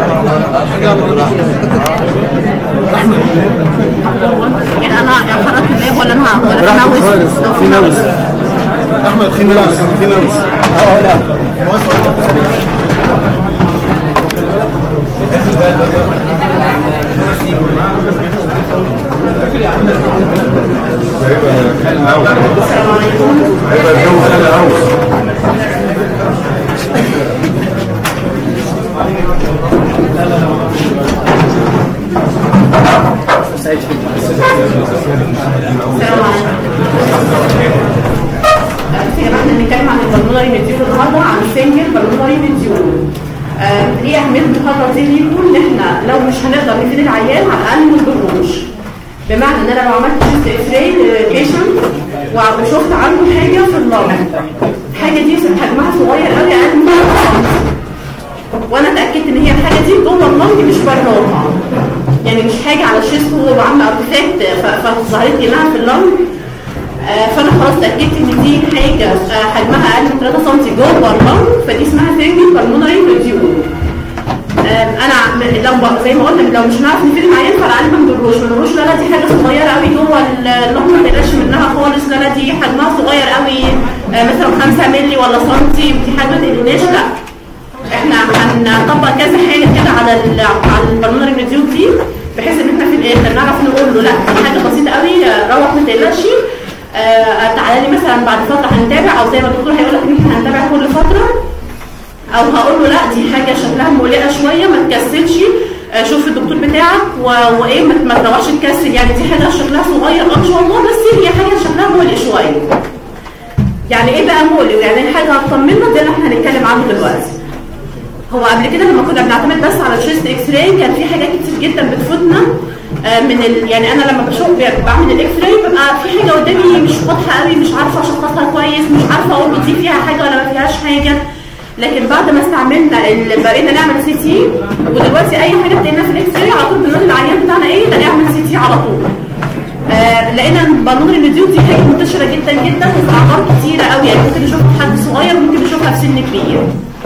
يعني انا افرط اللاب ولا انا ولا انا ناوي في نوز احمد في نوز في نوز اه لا هيبقى الجو خلق قوي السلام عليكم احنا بنتكلم عن البلمونري مديول النهارده عن السنجل بلمونري مديول آه، ليه اهميه المحاضره دي ليكم ان احنا لو مش هنقدر نفيد العيان على الاقل ما نضروش بمعنى ان انا لو عملت شيست اكس راي للبيشنت وشفت عنده حاجه في اللنج الحاجه دي حجمها صغير قوي اقل من 1 سم وانا اتاكدت ان هي الحاجه دي جوه اللنج مش براها يعني مش حاجه على الشيست وهو عامله ارتفاكت فظهرت لي انها في اللنج آه، فانا خلاص اتاكدت ان دي حاجه آه، حجمها اقل من 3 سم جوه اللنج فدي اسمها سنجل بالمونري ريديول انا م- لو ب- زي ما قلنا لو مش هنعرف نفيد العيان فعلى الاقل ما ندروش ما ندروش لا لا دي حاجه صغيره قوي جوه اللنج ما تقلقش منها خالص لا لا دي حجمها صغير قوي آه، مثلا 5 مللي ولا سنتي دي حاجه ما تقلقناش لا احنا هنطبق كذا حاجه كده على ال على البلمونري ريديول دي بحيث ان احنا في الاخر نعرف نقول له لا دي حاجه بسيطه قوي آه، روح ما تقلقش آه، تعالى لي مثلا بعد فتره هنتابع او زي ما الدكتور هيقول لك ان احنا هنتابع كل فتره او هقول له لا دي حاجه شكلها مقلقه شويه ما تكسلش آه، شوف الدكتور بتاعك و- وايه ما ما تروحش تكسل يعني دي حاجه شكلها صغير اه ان شاء الله بس هي حاجه شكلها مقلق شويه يعني ايه بقى مقلق يعني حاجه هتطمنا ده اللي احنا هنتكلم عنه دلوقتي هو قبل كده لما كنا بنعتمد بس على الشيست اكس راي كان في حاجات كتير جدا بتفوتنا آه، من ال... يعني انا لما بشوف بعمل الاكس راي ببقى في حاجه قدامي مش واضحه قوي مش عارفه اشخصها كويس مش عارفه اقول له دي فيها حاجه ولا ما فيهاش حاجه لكن بعد ما استعملنا ال... بقينا نعمل سي تي ودلوقتي اي حاجه بتلاقينا في الاكس راي على طول بنقول للعيان بتاعنا ايه ده نعمل سي تي على طول آه لقينا ان بالون الريديو دي حاجه منتشره جدا جدا وفي اعمار كتيره قوي يعني ممكن نشوفها في حد صغير وممكن نشوفها في سن كبير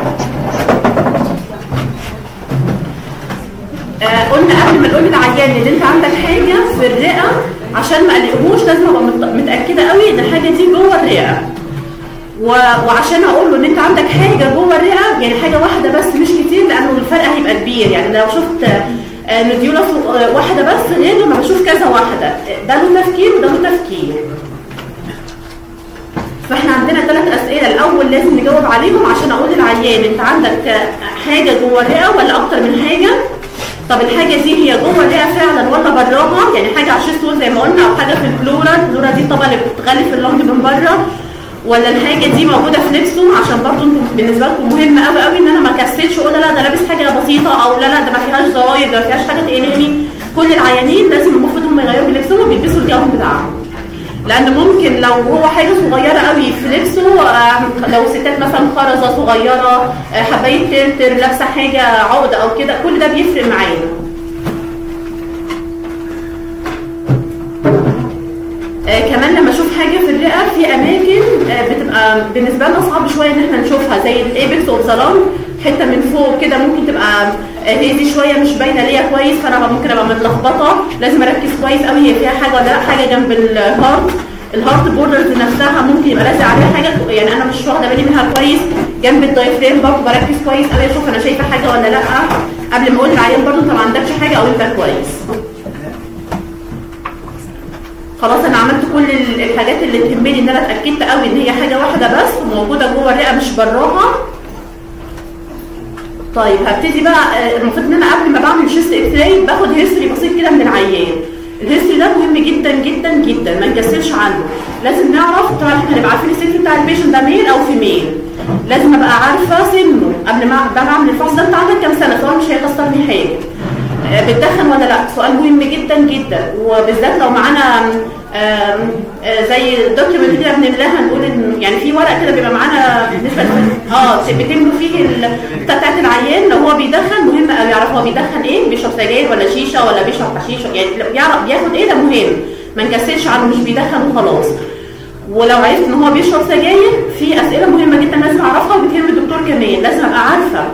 آه قلنا قبل ما نقول للعيان ان انت عندك حاجه في الرئه عشان ما اقلقهوش لازم ابقى مت- متاكده قوي ان الحاجه دي جوه الرئه و- وعشان اقول له ان انت عندك حاجه جوه الرئه يعني حاجه واحده بس مش كتير لانه الفرق هيبقى كبير يعني لو شفت آه، نديولا فوق- آه، واحده بس غير لما بشوف كذا واحده ده له تفكير وده له تفكير فاحنا عندنا ثلاث اسئله الاول لازم نجاوب عليهم عشان اقول للعيان انت عندك آه، حاجه جوه الرئه ولا اكتر من حاجه طب الحاجه دي هي جوه الرئه فعلا ولا براها يعني حاجه على الشيست وول زي ما قلنا او حاجه في البلورا البلورا دي طبعا اللي بتغلف اللنج من بره ولا الحاجه دي موجوده في لبسه عشان برضه انتم بالنسبه لكم مهم قوي قوي ان انا ما كسلش اقول لا ده لابس حاجه بسيطه او لا لا ده ما فيهاش زراير ده ما فيهاش حاجه تقلقني كل العيانين لازم المفروض هم يغيروا من لبسهم وبيلبسوا الجاون بتاعهم لان ممكن لو هو حاجه صغيره قوي في لبسه آه، لو ستات مثلا خرزه صغيره آه، حبايه ترتر لابسه حاجه عقده او كده كل ده بيفرق معانا آه كمان لما اشوف حاجه في الرئه في اماكن آه بتبقى بالنسبه لنا صعب شويه ان احنا نشوفها زي الايبكس والظلام حته من فوق كده ممكن تبقى آه هي دي شويه مش باينه ليا كويس فانا ممكن ابقى متلخبطه لازم اركز كويس قوي هي فيها حاجه ولا لا حاجه جنب الهارت الهارت بوردرز نفسها ممكن يبقى لازق عليها حاجه يعني انا مش واخده بالي منها كويس جنب الدايفرام برضه بركز كويس قوي اشوف انا شايفه حاجه ولا لا قبل ما اقول للعيان برضه انت ما عندكش حاجه او انت كويس خلاص انا عملت كل ال- الحاجات اللي تهمني ان انا اتاكدت قوي ان هي حاجه واحده بس وموجوده جوه الرئه مش براها طيب هبتدي بقى آه، المفروض ان انا قبل ما بعمل شيست اكس راي باخد هيستوري بسيط كده من العيان الهيستوري ده مهم جدا جدا جدا ما نكسلش عنه لازم نعرف طبعا احنا هنبقى عارفين السن بتاع البيشنت ده ميل او فيميل لازم ابقى عارفه سنه قبل ما بعد ما اعمل الفحص ده انت عندك كام سنه سؤال مش هيخسرني حاجه آه، بتدخن ولا لا سؤال مهم جدا جدا وبالذات لو معانا آم، آه، زي دوكيومنت كده بنملاها نقول ان يعني في ورق كده بيبقى معانا بالنسبه ل- اه بتملوا فيه ال- بتاع بتاعت العيان لو هو بيدخن مهم قوي يعرف هو بيدخن ايه بيشرب سجاير ولا شيشه ولا بيشرب حشيش يعني لو يعرف بياخد ايه ده مهم ما نكسلش عنه مش بيدخن وخلاص ولو عرفت ان هو بيشرب سجاير في اسئله مهمه جدا لازم اعرفها وبتهم الدكتور كمان لازم ابقى عارفه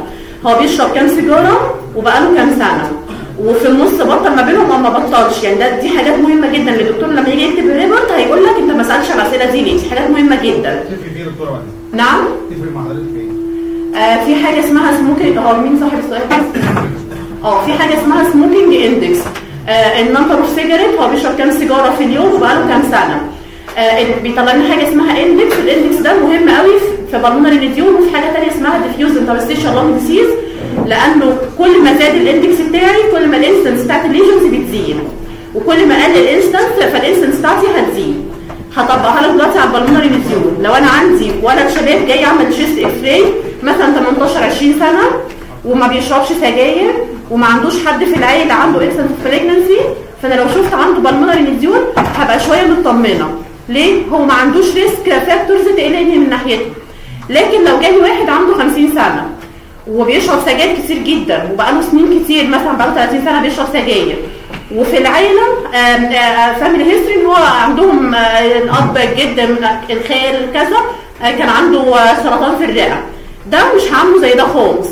هو بيشرب كام سيجاره وبقاله كام سنه وفي النص بطل ما بينهم او ما بطلش يعني ده دي حاجات مهمه جدا للدكتور لما يجي يكتب الريبورت هيقول لك انت ما سالتش على الاسئله دي ليه دي حاجات مهمه جدا تفرق في ايه يا دكتوره بعد نعم تفرق مع حضرتك في ايه؟ آه في حاجه اسمها سموكينج هو مين صاحب السؤال بس؟ اه في حاجه اسمها سموكينج اندكس آه النمبر اوف سيجاريت هو بيشرب كام سيجاره في اليوم وبقاله كام سنه آه ال- بيطلع لنا حاجه اسمها اندكس الاندكس ده مهم قوي في- في بالمونري ريديون وفي حاجه ثانيه اسمها ديفيوز انترستيشن لونج ديسيز لانه كل ما زاد الاندكس بتاعي كل ما الانستنس بتاعت الليجنز بتزيد وكل ما قل الانستنس فالانستنس بتاعتي هتزيد هطبقها لك دلوقتي على البلمونري ريديون لو انا عندي ولد شباب جاي يعمل تشيست اكس راي مثلا 18 20 سنه وما بيشربش سجاير وما عندوش حد في العيله عنده انسنت بريجنسي فانا لو شفت عنده بالمونري ريديون هبقى شويه مطمنه ليه هو ما عندوش ريسك فاكتورز تقلقني من ناحيته لكن لو جالي واحد عنده 50 سنه وبيشرب سجاير كتير جدا وبقاله سنين كتير مثلا بقاله 30 سنه بيشرب سجاير وفي العيله فاميلي هيستوري ان هو عندهم آه، الاب الجد الخال كذا آه، كان عنده آه، سرطان في الرئه ده مش هعمله زي ده خالص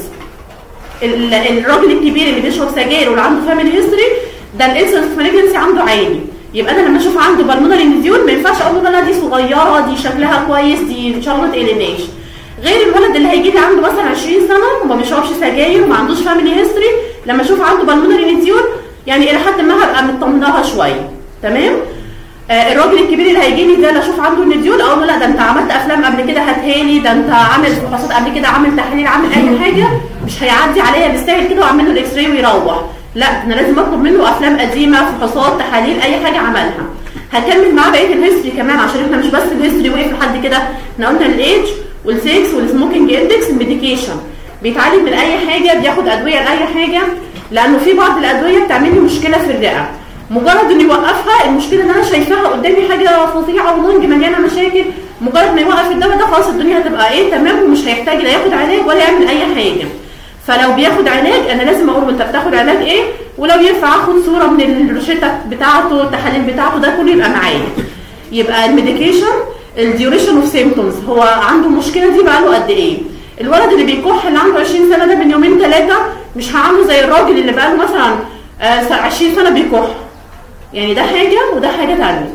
ال- الراجل الكبير اللي بيشرب سجاير واللي عنده فاميلي هيستوري ده الانسولين مالجنسي عنده عالي يبقى انا لما اشوف عنده بالمونري نزيول ما ينفعش اقول له لا دي صغيره دي شكلها كويس دي ان شاء الله ما تقلقناش غير الولد اللي هيجي لي عنده مثلا 20 سنه وما بيشربش سجاير وما عندوش فاميلي هيستوري لما اشوف عنده بالمونري نزيول يعني الى حد ما هبقى مطمناها شويه تمام آه، الراجل الكبير اللي هيجي لي ده لا اشوف عنده النديول اقول له لا ده انت عملت افلام قبل كده هاتها لي ده انت عامل فحوصات قبل كده عامل تحاليل عامل اي حاجه مش هيعدي عليا بالسهل كده واعمل له الاكس راي ويروح لا انا لازم اطلب منه افلام قديمه فحوصات تحاليل اي حاجه عملها هكمل معاه بقيه الهيستوري كمان عشان احنا مش بس الهيستوري وقف لحد كده احنا قلنا الايدج والسكس والسموكينج اندكس الميديكيشن بيتعالج من اي حاجه بياخد ادويه لاي حاجه لانه في بعض الادويه بتعمل لي مشكله في الرئه مجرد انه يوقفها المشكله ان انا شايفاها قدامي حاجه فظيعه ولونج مليانه مشاكل مجرد ما يوقف الدواء ده خلاص الدنيا هتبقى ايه تمام ومش هيحتاج لا ياخد علاج ولا يعمل اي حاجه فلو بياخد علاج انا لازم اقول له انت بتاخد علاج ايه ولو ينفع اخد صوره من الروشته بتاعته التحاليل بتاعته ده كله يبقى معايا يبقى الميديكيشن الديوريشن اوف سيمبتومز هو عنده المشكله دي بقاله قد ايه الولد اللي بيكح اللي عنده 20 سنه ده من يومين ثلاثه مش هعامله زي الراجل اللي بقاله مثلا آه، 20 سنه بيكح يعني ده حاجه وده حاجه ثانيه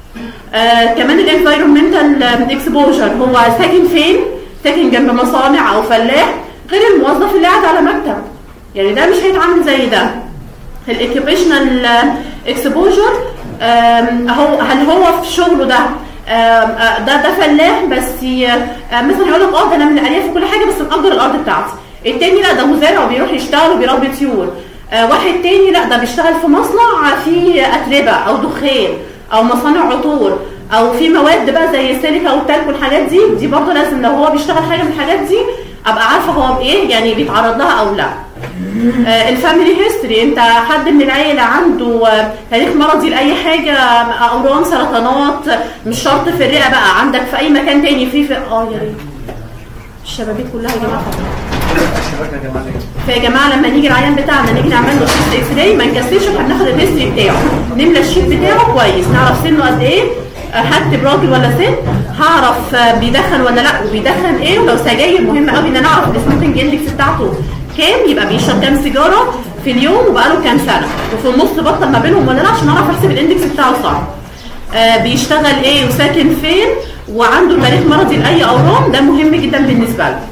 آه كمان الانفايرمنتال اكسبوجر هو ساكن فين ساكن جنب مصانع او فلاح غير الموظف اللي قاعد على مكتب يعني ده مش هيتعامل زي ده الاوكيبيشنال اكسبوجر هو هل هو في شغله ده آم، آه، ده ده فلاح بس ي- آه، مثلا هيقول لك اه ده انا من الارياف وكل حاجه بس مأجر الارض بتاعتي التاني لا ده مزارع وبيروح يشتغل وبيربي طيور آه، واحد تاني لا ده بيشتغل في مصنع فيه اتربه او دخان او مصانع عطور او في مواد بقى زي السيليكا والتلك والحاجات دي دي برضه لازم لو هو بيشتغل حاجه من الحاجات دي ابقى عارفه هو بايه يعني بيتعرض لها او لا آه، الفاميلي هيستوري انت حد من العيله عنده آه، تاريخ مرضي لاي حاجه آه، اورام سرطانات آه، مش شرط في الرئه بقى عندك في اي مكان تاني في في اه يا ريت الشبابيك كلها يا جماعه فيا جماعه لما نيجي العيان بتاعنا نيجي نعمل له شيست اكس راي ما نكسلش واحنا بناخد الهيستوري بتاعه نملى الشيت بتاعه كويس نعرف سنه قد ايه آه، هكتب راجل ولا ست هعرف آه، بيدخن ولا لا وبيدخن ايه ولو سجاير مهم قوي ان انا اعرف السموكينج اندكس بتاعته كام يبقى بيشرب كام سيجاره في اليوم وبقاله كام سنه وفي النص بطل ما بينهم ولا لا عشان اعرف احسب الاندكس بتاعه صح آه، بيشتغل ايه وساكن فين وعنده تاريخ مرضي لاي اورام ده مهم جدا بالنسبه له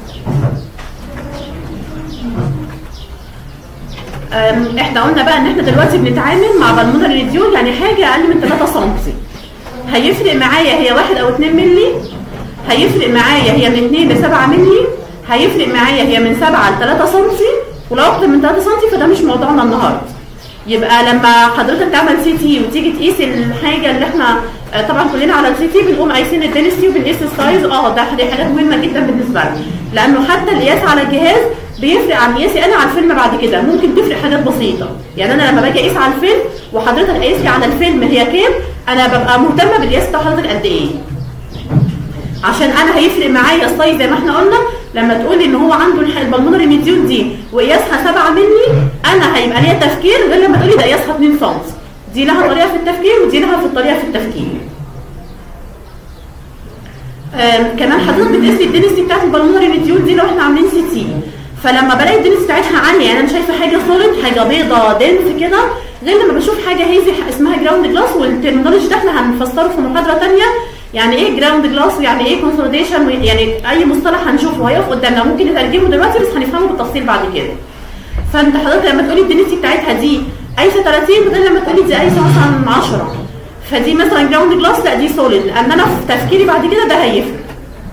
أم، احنا قلنا بقى ان احنا دلوقتي بنتعامل مع بالمونري ريديول يعني حاجه اقل من 3 سم هيفرق معايا هي 1 او 2 مللي هيفرق معايا هي من 2 ل 7 مللي هيفرق معايا هي من 7 ل 3 سم ولو اكتر من 3 سم فده مش موضوعنا النهارده يبقى لما حضرتك تعمل سي تي وتيجي تقيس الحاجه اللي احنا آه، طبعا كلنا على السي تي بنقوم قايسين الدنسيتي وبنقيس السايز اه ده دي حاجات مهمه جدا بالنسبه لنا لانه حتى القياس على الجهاز بيفرق عن قياسي انا على الفيلم بعد كده ممكن تفرق حاجات بسيطه يعني انا لما باجي اقيس على الفيلم وحضرتك قايس لي على الفيلم هي كام انا ببقى مهتمه بالقياس بتاع حضرتك قد ايه عشان انا هيفرق معايا السايز زي ما احنا قلنا لما تقولي ان هو عنده الح- البلمونري ميديول دي وقياسها 7 مللي انا هيبقى ليا تفكير غير لما تقولي ده قياسها 2 سم دي لها طريقه في التفكير ودي لها في الطريقه في التفكير آم، كمان حضرتك بتقيسي الدنسيتي بتاعت البلمونري ميديول دي لو احنا عاملين سي تي فلما بلاقي الدنس بتاعتها عاليه يعني انا شايفه حاجه سوليد حاجه بيضه دنس كده غير لما بشوف حاجه هيزي اسمها جراوند جلاس والترمينولوجي ده احنا هنفسره في محاضره ثانيه يعني ايه جراوند جلاس ويعني ايه كونسوليديشن يعني اي مصطلح هنشوفه هيقف قدامنا ممكن نترجمه دلوقتي بس هنفهمه بالتفصيل بعد كده فانت حضرتك لما تقولي الدنسيتي بتاعتها دي ايسه 30 غير لما تقولي دي ايسه مثلا 10 فدي مثلا جراوند جلاس لا دي سوليد لان انا في تفكيري بعد كده ده هيفرق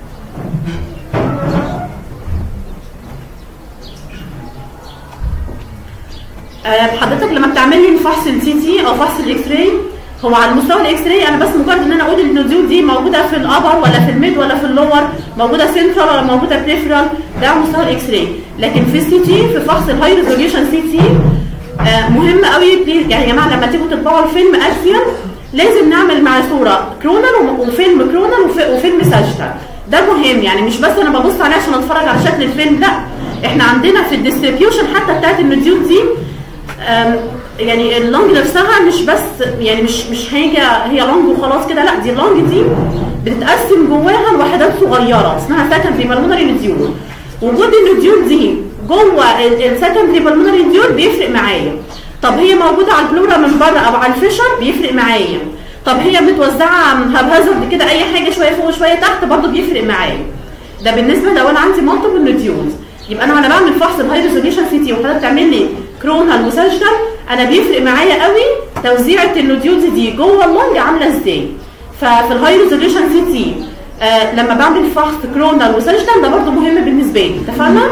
آه، حضرتك لما بتعمل لي فحص السي تي او فحص الاكس راي هو على مستوى الاكس راي انا بس مجرد ان انا اقول النوديول دي موجوده في الابر ولا في الميد ولا في اللور موجوده سنترال ولا موجوده بريفرال ده على مستوى الاكس راي لكن في السي تي في فحص الهاي ريزوليوشن سي تي آه، مهم قوي بليز- يعني يا جماعه لما تيجوا تطبعوا الفيلم اكسيال لازم نعمل مع صوره كرونال وم- وفيلم كرونال وف- وفيلم ساجيتال ده مهم يعني مش بس انا ببص عليه عشان اتفرج على شكل الفيلم لا احنا عندنا في الديستريبيوشن حتى بتاعت النوديول دي أم، يعني اللونج نفسها مش بس يعني مش مش حاجه هي لونج وخلاص كده لا دي اللونج دي بتتقسم جواها لوحدات صغيره اسمها سكندري بالمونري نديول وجود النديول دي جوه السكندري بالمونري نديول بيفرق معايا طب هي موجوده على البلورا من بره او على الفيشر بيفرق معايا طب هي متوزعه هبهزرد كده اي حاجه شويه فوق وشويه تحت برضه بيفرق معايا ده بالنسبه لو انا عندي مالتيبل نديولز يبقى انا وانا بعمل فحص الهاي ريزوليوشن سي تي وحضرتك تعمل لي كرونال وساجيتال انا بيفرق معايا قوي توزيعه النوديولز دي جوه اللنج عامله ازاي ففي الهاي ريزوليوشن سي تي آه لما بعمل فحص كرونال وساجيتال ده برضه مهم بالنسبه لي اتفقنا؟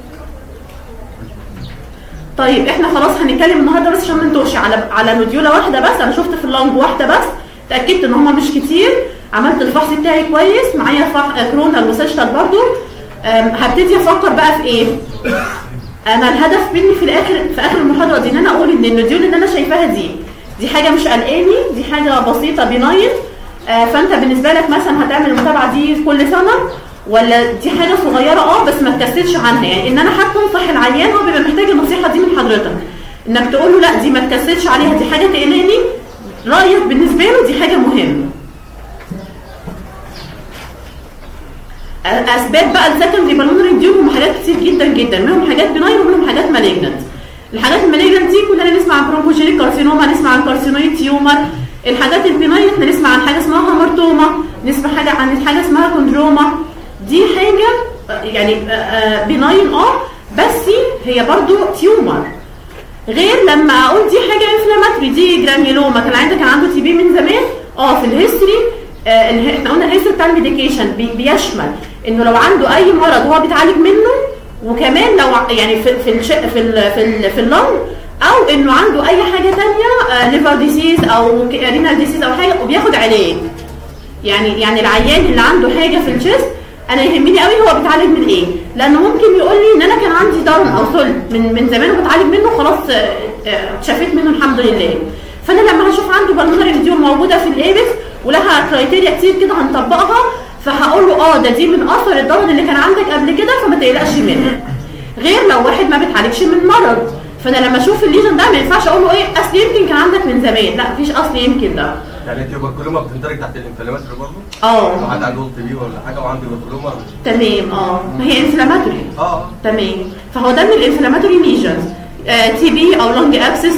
طيب احنا خلاص هنتكلم النهارده بس عشان ما نتوهش على على نوديولا واحده بس انا شفت في اللونج واحده بس اتاكدت ان هم مش كتير عملت الفحص بتاعي كويس معايا فح... كرونال وساجيتال برضو أم، هبتدي افكر بقى في ايه انا الهدف مني في الاخر في اخر المحاضره دي ان انا اقول ان النوديول اللي انا شايفاها دي دي حاجه مش قلقاني دي حاجه بسيطه بناين آه، فانت بالنسبه لك مثلا هتعمل المتابعه دي كل سنه ولا دي حاجه صغيره اه بس ما تكسلش عنها يعني ان انا حتى انصح العيان هو بيبقى محتاج النصيحه دي من حضرتك انك تقول له لا دي ما تكسلش عليها دي حاجه تقلقني رايك بالنسبه له دي حاجه مهمه اسباب بقى السكندري بالمونري دي هم حاجات كتير جدا جدا منهم حاجات بناين ومنهم حاجات مالجنت الحاجات المالجنت دي كلنا نسمع عن برونكوجينيك كارسينوما نسمع عن كارسينويد تيومر الحاجات البناين احنا نسمع عن حاجه اسمها هامرتوما نسمع حاجه عن حاجه اسمها كوندروما دي حاجه آه، يعني بناين اه بس هي برضو تيومر غير لما اقول دي حاجه انفلاماتوري دي جرانيولوما كان عندك كان عنده تي بي من زمان اه في الهيستوري آه اله- احنا قلنا الهيستوري بتاع الميديكيشن بي- بيشمل انه لو عنده اي مرض هو بيتعالج منه وكمان لو ع- يعني في في الش... في ال... في ال... في اللنج او انه عنده اي حاجه ثانيه ليفر ديسيز او رينال ديسيز او حاجه وبياخد علاج يعني يعني العيان اللي عنده حاجه في الجسم انا يهمني قوي هو بيتعالج من ايه لانه ممكن يقول لي ان انا كان عندي ضرن او صلب من من زمان وبتعالج منه خلاص آه، آه، اتشافيت منه الحمد لله فانا لما هشوف عنده بالمونري ديول موجوده في الايبس ولها كرايتيريا كتير كده هنطبقها فهقول له اه ده دي من اثر الضرن اللي كان عندك قبل كده فما تقلقش منه غير لو واحد ما بيتعالجش من مرض فانا لما اشوف الليجن ده ما ينفعش اقول له ايه اصل يمكن كان عندك من زمان لا مفيش اصل يمكن ده يعني التيوبركلوما بتندرج تحت الانفلاماتوري برضه؟ اه لو حد عنده تي بي ولا حاجه وعنده تيوبركلوما تمام اه ما هي انفلاماتوري اه تمام فهو ده من الانفلاماتوري ليجنز تي بي او لونج ابسس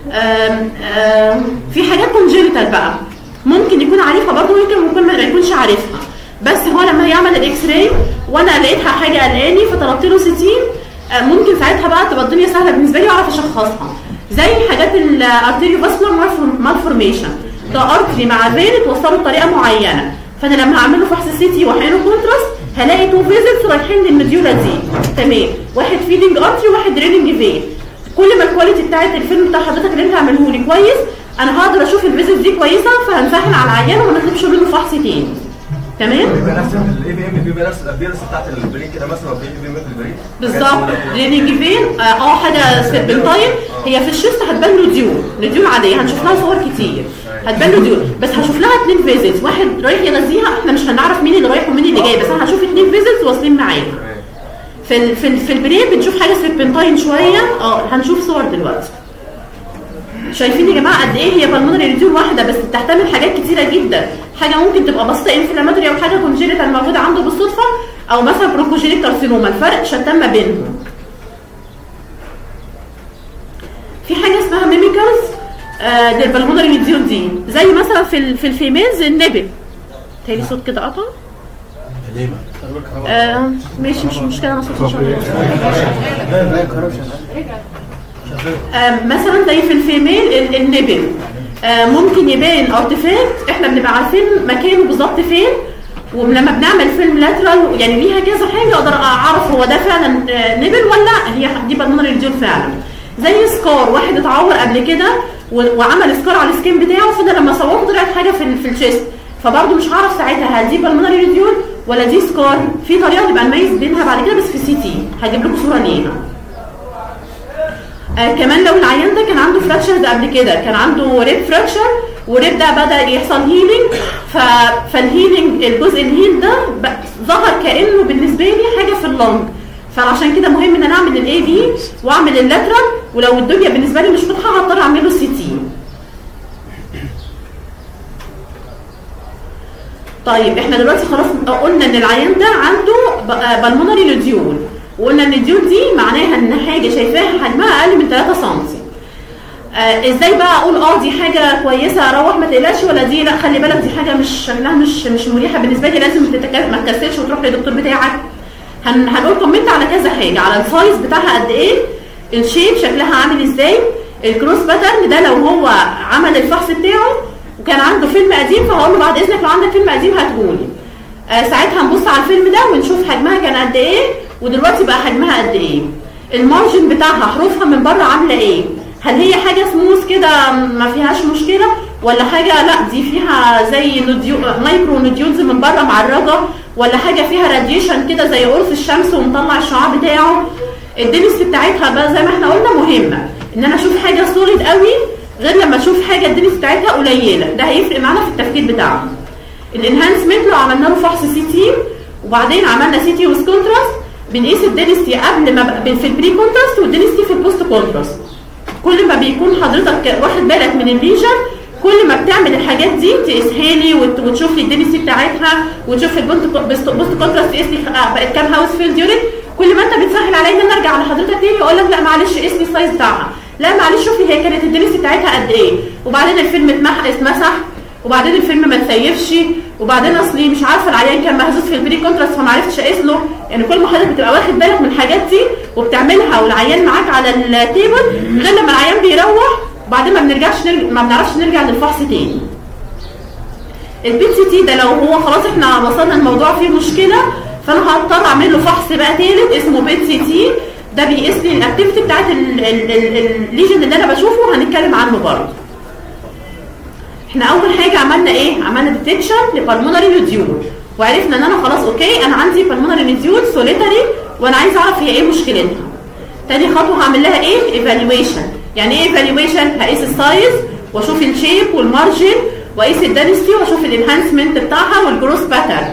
في حاجات كونجينيتال بقى ممكن يكون عارفها برضه ممكن ممكن ما يكونش عارفها بس هو لما يعمل الاكس راي وانا لقيتها حاجه قلقاني فطلبت له سيتين آه، ممكن ساعتها بقى تبقى الدنيا سهله بالنسبه لي واعرف اشخصها زي حاجات الارتيريو فاسكولار مالفورميشن ده ارتري مع فين اتوصلوا بطريقه معينه فانا لما هعمل له فحص سيتي واحيانا كونتراست هلاقي تو فيزيتس رايحين للمديولا دي تمام واحد فيدنج ارتري وواحد دريننج فين كل ما الكواليتي بتاعت الفيلم بتاع حضرتك اللي انت عامله لي كويس انا هقدر اشوف الفيزيت دي كويسه فهنسهل على العيان وما نطلبش منه فحص تاني تمام بيبقى نفس الاي بي ام بيبقى نفس الابيرنس بتاعت البرين كده مثلا في اي بي ام في البرين بالظبط دريننج فين اه آه، حاجه سيربنتاين هي في الشيست هتبان له ديول نديول عاديه هنشوف لها صور كتير هتبان له ديول بس هشوف لها اتنين فيزيتس واحد رايح يغذيها احنا مش هنعرف مين اللي رايح ومين اللي جاي بس انا هشوف اتنين فيزيتس واصلين معايا في ال في, ال في البرين بنشوف حاجه سيربنتاين شويه اه هنشوف صور دلوقتي شايفين يا جماعه قد ايه هي بالمونري ريديول واحده بس بتحتمل حاجات كتيره جدا حاجه ممكن تبقى بسيطه انفلاماتوري او حاجه كونجينيتال موجوده عنده بالصدفه او مثلا بروكوجينيك كارسينوما الفرق شتان ما بينهم آه للبلمونري نديول دي زي مثلا في ال- في الفيميلز النبل تاني صوت كده قطع آه ماشي مش مشكله انا صوتي شغال آه مثلا زي في الفيميل ال- النبل آه ممكن يبان ارتفاكت احنا بنبقى عارفين مكانه بالظبط فين ولما بنعمل فيلم لاترال يعني ليها كذا حاجه اقدر اعرف هو ده فعلا آه، نبل ولا هي دي بالمونري ريديول فعلا زي سكار واحد اتعور قبل كده و- وعمل سكار على السكين بتاعه فانا لما صورته طلعت حاجه في ال- في الشيست فبرضه مش هعرف ساعتها هل دي بالمونري ريديول ولا دي سكار في طريقه نبقى نميز بينها بعد كده بس في سي تي هجيب لكم صوره ليها آه كمان لو العيان ده كان عنده فراكشرز قبل كده كان عنده ريب فراكشر وريب ده بدا يحصل هيلينج ف... فالهيلينج الجزء الهيل ده ب- ظهر كانه بالنسبه لي حاجه في اللنج فعشان كده مهم ان انا اعمل الاي في واعمل اللاترال ولو الدنيا بالنسبه لي مش واضحه هضطر اعمل له سي تي طيب احنا دلوقتي خلاص قلنا ان العيان ده عنده بالمونري نوديول وقلنا ان النوديول دي معناها ان حاجه شايفاها حجمها اقل من 3 سم آه ازاي بقى اقول اه دي حاجه كويسه اروح ما تقلقش ولا دي لا خلي بالك دي حاجه مش شكلها مش مش مريحه بالنسبه لي لازم تتك... ما تكسلش وتروح للدكتور بتاعك هن... هنقول كومنت على كذا حاجه على السايز بتاعها قد ايه الشيب شكلها عامل ازاي الكروس باترن ده لو هو عمل الفحص بتاعه وكان عنده فيلم قديم فهقول له بعد اذنك لو عندك فيلم قديم هاتهولي آه ساعتها نبص على الفيلم ده ونشوف حجمها كان قد ايه ودلوقتي بقى حجمها قد ايه المارجن بتاعها حروفها من بره عامله ايه هل هي حاجه سموث كده ما فيهاش مشكله ولا حاجه لا دي فيها زي نوديو مايكرو نوديولز من بره معرجه ولا حاجه فيها راديشن كده زي قرص الشمس ومطلع الشعاع بتاعه الدنس بتاعتها بقى زي ما احنا قلنا مهمه ان انا اشوف حاجه سوليد قوي غير لما اشوف حاجه الدنس بتاعتها قليله ده هيفرق معانا في التفكير بتاعنا الانهانسمنت لو عملنا له فحص سي تي وبعدين عملنا سي تي ويز كونتراست بنقيس الدنستي قبل ما ب- في البري كونتراست والدنستي في البوست كونتراست كل ما بيكون حضرتك واخد بالك من الليجن كل ما بتعمل الحاجات دي تقيسها لي وت- وتشوف لي الدنسي بتاعتها وتشوف البوست بوست كونتراست تقيس لي آه، بقت كام هاوس فيلد يونت كل ما انت بتسهل عليا ان انا ارجع لحضرتك تاني واقول لك لا معلش قيس لي السايز بتاعها لا معلش شوفي هي كانت الدنسي بتاعتها قد ايه وبعدين الفيلم اتمح اتمسح وبعدين الفيلم ما تسيفش وبعدين اصلي مش عارفه العيان كان مهزوز في البري كونتراست فما عرفتش اقيس له يعني كل ما حضرتك بتبقى واخد بالك من الحاجات دي وبتعملها والعيان معاك على التيبل غير لما العيان بيروح وبعدين ما بنرجعش نرجع ما بنعرفش نرجع للفحص تاني البي سي تي ده لو هو خلاص احنا وصلنا الموضوع فيه مشكله فانا هضطر اعمل له فحص بقى تالت اسمه بي سي تي ده بيقيس لي الاكتيفيتي بتاعت الليجن اللي انا بشوفه وهنتكلم عنه برضه احنا اول حاجه عملنا ايه عملنا ديتكشن لبالمونري نوديول وعرفنا ان انا خلاص اوكي انا عندي بالمونري نوديول سوليتري وانا عايز اعرف هي ايه مشكلتها تاني خطوه هعمل لها ايه ايفالويشن يعني ايه ايفالويشن هقيس السايز واشوف الشيب والمارجن واقيس الدنسيتي واشوف الانهانسمنت بتاعها والجروس باترن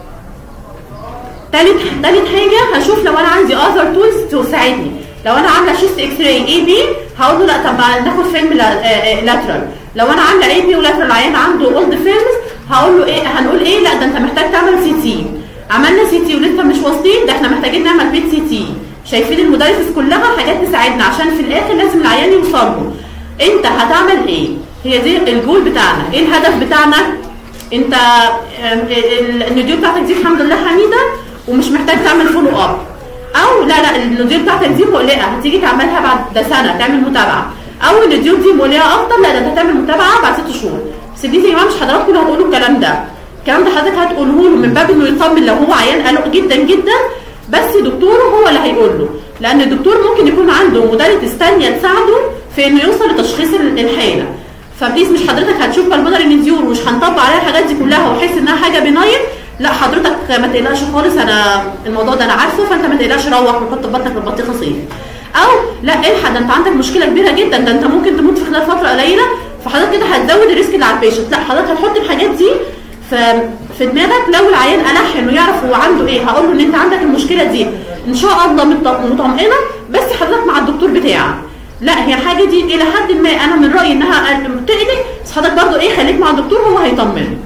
تالت تالت حاجه هشوف لو انا عندي اذر تولز تساعدني لو انا عامله شيست اكس راي اي بي هقول له لا طب ناخد فيلم لاترال لو انا عامله اي بي ولاترال عيان عنده اولد فيلمز هقول له ايه هنقول ايه لا ده انت محتاج تعمل سي تي عملنا سي تي ولسه مش واصلين ده احنا محتاجين نعمل بيت سي تي شايفين المدرسز كلها حاجات تساعدنا عشان في الاخر لازم العيان يوصل له انت هتعمل ايه هي دي الجول بتاعنا ايه الهدف بتاعنا انت آم، ال- النوديول بتاعتك دي الحمد لله حميده ومش محتاج تعمل فولو اب او لا لا النوديول بتاعتك دي مقلقه هتيجي تعملها بعد ده سنه تعمل متابعه او النوديول دي مقلقه اكتر لا ده انت هتعمل متابعه بعد ست شهور بس دي يا جماعه مش حضراتكم اللي هتقولوا الكلام ده الكلام ده حضرتك هتقوله له من باب انه يطمن لو هو عيان قلق جدا جدا بس دكتوره هو اللي هيقول له لان الدكتور ممكن يكون عنده مدرس ثانيه تساعده في انه يوصل لتشخيص ال- الحاله فبليز مش حضرتك هتشوف بالمونري نديور ومش هنطبق عليها الحاجات دي كلها وحس انها حاجه بنايم لا حضرتك ما تقلقش خالص انا الموضوع ده انا عارفه فانت ما تقلقش روح وحط في بطنك البطيخه صيف او لا الحق ده انت عندك مشكله كبيره جدا ده انت ممكن تموت في خلال فتره قليله فحضرتك كده هتزود الريسك اللي على البيشنت لا حضرتك هتحط الحاجات دي في في دماغك لو العيان ألح انه يعرف هو عنده ايه هقول له ان انت عندك المشكله دي ان شاء الله مط- مطمئنه بس حضرتك مع الدكتور بتاعك لا هي الحاجه دي الى حد ما انا من رايي انها تقلق بس حضرتك برضو ايه خليك مع الدكتور هو هيطمنك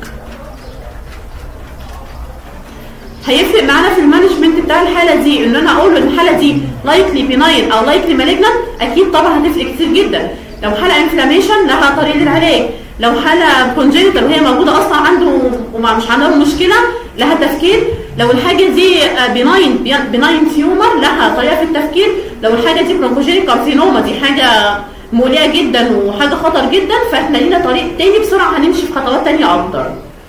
هيفرق معانا في المانجمنت بتاع الحاله دي ان انا اقول له ان الحاله دي لايكلي بيناين او لايكلي مالجنت اكيد طبعا هتفرق كتير جدا لو حاله انفلاميشن لها طريقه للعلاج لو حاله كونجنتال وهي موجوده اصلا عنده وما مش عندها مشكله لها تفكير لو الحاجه دي بناين بناين تيومر لها طريقه في التفكير لو الحاجه دي برونكوجينيك كارسينوما دي حاجه مولعه جدا وحاجه خطر جدا فاحنا لينا طريق تاني بسرعه هنمشي في خطوات تانيه اكتر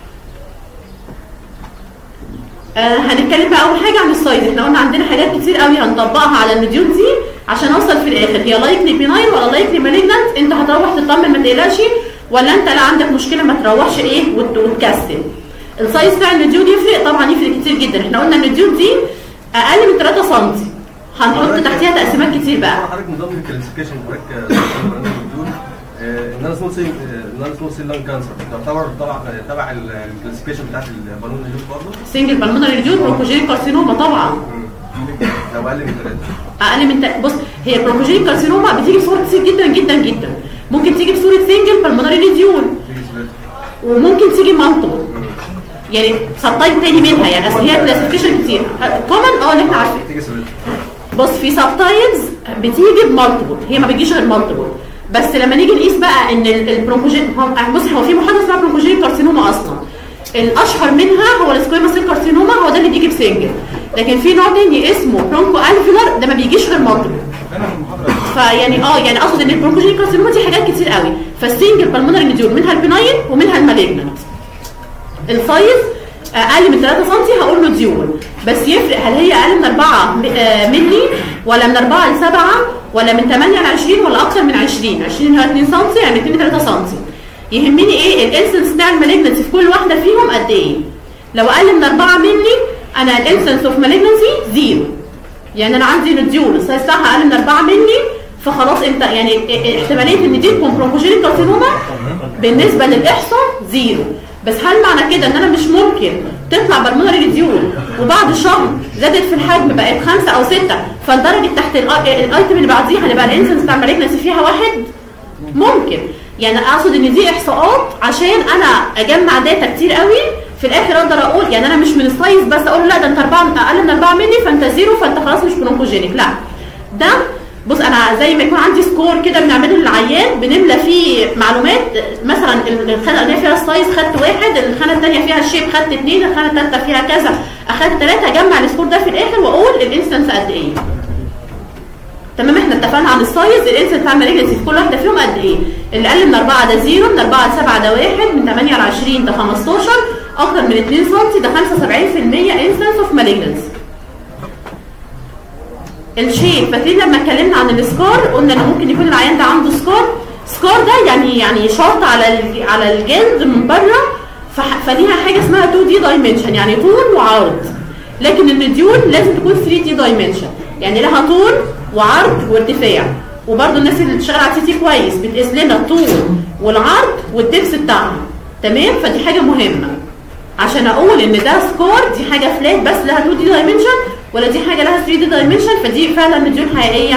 آه هنتكلم بقى اول حاجه عن السايز احنا قلنا عندنا حاجات كتير قوي هنطبقها على النوديول دي عشان اوصل في الاخر هي لايكلي بيناين ولا لايكلي مالجنانت انت هتروح تطمن ما تقلقش ولا انت لا عندك مشكله ما تروحش ايه وت- وتكسل السايز بتاع النوديول يفرق طبعا يفرق كتير جدا احنا قلنا النوديول دي اقل من 3 سم هنحط تحتيها تقسيمات كتير بقى حضرتك من ضمن الكلاسيفيكيشن حضرتك بتقول ان انا سمول سيل ان انا سمول سيل لان كانسر تعتبر تبع تبع الكلاسيفيكيشن بتاعت البالون اللي برضه سنجل بالمونري ريديول برونكوجينيك كارسينوما طبعا لو اقل من ثلاثه اقل من تا- بص هي البرونكوجينيك كارسينوما بتيجي بصور كتير جدا جدا جدا ممكن تيجي بصوره سنجل بالمونري ريديول تيجي ثلاثه وممكن تيجي مالتيبل يعني سبتايب تاني منها يعني اصل هي كلاسيفيكيشن كتير كومن اه اللي احنا عارفين تيجي ثلاثه بص في سبتايبز بتيجي بمالتيبل هي ما بتجيش غير مالتيبل بس لما نيجي نقيس بقى ان ال- البرونكوجين هو- بص هو في محاضره اسمها برونكوجين كارسينوما اصلا الاشهر منها هو السكويما سيل كارسينوما هو ده اللي بيجي بسنجل لكن في نوع تاني اسمه برونكو الفيلر ده ما بيجيش غير مالتيبل فيعني اه يعني اقصد ان البرونكوجين كارسينوما دي حاجات كتير قوي فالسنجل بالمونري نديول منها البناين ومنها المالجنت السايز اقل من 3 سم هقول له ديول بس يفرق هل هي اقل من 4 م- آه، مللي ولا من 4 ل 7 ولا من 8 ل 20 ولا اكتر من 20 20 هو 2 سم يعني 2 3 سم يهمني ايه الانسنس بتاع المالجنسي في كل واحده فيهم قد ايه لو اقل من 4 مللي انا الانسنس اوف مالجنسي زيرو يعني انا عندي نديول السايز بتاعها اقل من 4 مللي فخلاص انت يعني ا- ا- احتماليه ان دي تكون برونكوجينيك كارسينوما بالنسبه للاحصاء زيرو بس هل معنى كده ان انا مش ممكن تطلع بالمونري ريديول وبعد شهر زادت في الحجم بقت خمسة او ستة فالدرجة تحت الأ- الايتم اللي بعديها هنبقى الانسنس بتاع المالجنسي فيها واحد ممكن يعني اقصد ان دي احصاءات عشان انا اجمع داتا كتير قوي في الاخر اقدر اقول يعني انا مش من السايز بس اقول لا ده انت 4 اقل من 4 مللي فانت زيرو فانت خلاص مش برونكوجينيك لا ده بص انا زي ما يكون عندي سكور كده بنعمله للعيان بنملى فيه معلومات مثلا الخانه اللي فيها السايز خدت واحد الخانه الثانيه فيها الشيب خدت اثنين الخانه الثالثه فيها كذا اخدت ثلاثه اجمع السكور ده في الاخر واقول الانستنس قد ايه تمام احنا اتفقنا عن السايز الانسنس بتاع المالجنسي في كل واحده فيهم قد ايه اللي اقل من 4 ده 0 من 4 ل 7 ده 1 من 8 ل 20 ده 15 اكتر من 2 سم ده 75% انسنس اوف مالجنسي الشيب فاكرين لما اتكلمنا عن السكار قلنا ان ممكن يكون العيان ده عنده سكار سكار ده يعني يعني شرط على ال- على الجلد من بره فح- فليها حاجه اسمها 2 دي دايمنشن يعني طول وعرض لكن النديول لازم تكون 3 دي دايمنشن يعني لها طول وعرض وارتفاع وبرده الناس اللي بتشتغل على سي تي كويس بتقيس لنا الطول والعرض والدبس بتاعها تمام فدي حاجه مهمه عشان اقول ان ده سكور دي حاجه فلات بس لها 2 دي دايمنشن ولا دي حاجه لها 3 دي دايمنشن فدي فعلا مديون حقيقيه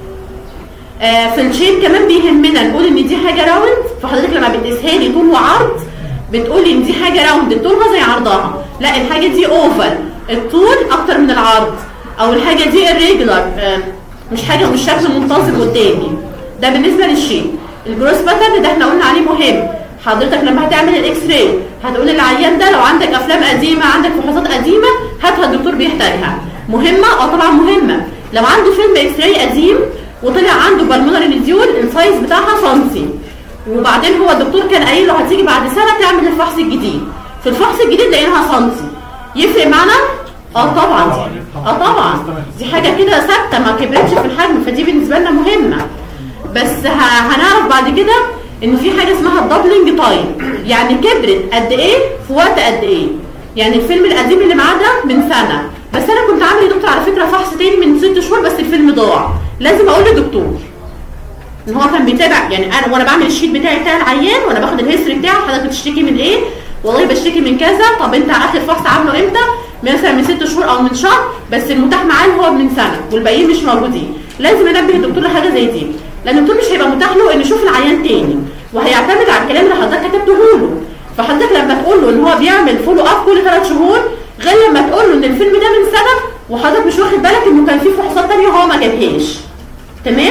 آه في الشيب كمان بيهمنا نقول ان دي حاجه راوند فحضرتك لما بتقيسها لي طول وعرض بتقولي ان دي حاجه راوند طولها زي عرضها لا الحاجه دي اوفر الطول اكتر من العرض او الحاجه دي irregular آه مش حاجه مش شكل منتظم قدامي ده بالنسبه للشيب الجروس باترن ده احنا قلنا عليه مهم حضرتك لما هتعمل الاكس راي هتقول للعيان ده لو عندك افلام قديمه عندك فحوصات قديمه هاتها الدكتور بيحتاجها مهمه اه طبعا مهمه لو عنده فيلم اكس راي قديم وطلع عنده بالمونري ليديول السايز بتاعها سنتي وبعدين هو الدكتور كان قايل له هتيجي بعد سنه تعمل الفحص الجديد في الفحص الجديد لقيناها سنتي يفرق معانا اه طبعا اه طبعا دي حاجه كده ثابته ما كبرتش في الحجم فدي بالنسبه لنا مهمه بس ه- هنعرف بعد كده ان في حاجه اسمها الدبلنج تايم يعني كبرت قد ايه في وقت قد ايه يعني الفيلم القديم اللي معاه ده من سنه بس انا كنت عامل يا دكتور على فكره فحص تاني من ست شهور بس الفيلم ضاع لازم اقول للدكتور ان هو كان بيتابع يعني انا وانا بعمل الشيت بتاعي بتاع العيان وانا باخد الهيستوري بتاعه حضرتك بتشتكي من ايه والله بشتكي من كذا طب انت اخر فحص عامله امتى مثلا من ست شهور او من شهر بس المتاح معاه هو من سنه والباقيين مش موجودين لازم انبه الدكتور لحاجه زي دي لان الدكتور مش هيبقى متاح له انه يشوف العيان تاني وهيعتمد على الكلام اللي حضرتك كتبته له فحضرتك لما تقول له ان هو بيعمل فولو اب كل ثلاث شهور غير لما تقول له ان الفيلم ده من سنه وحضرتك مش واخد بالك انه كان فيه فحوصات تانيه وهو ما جابهاش تمام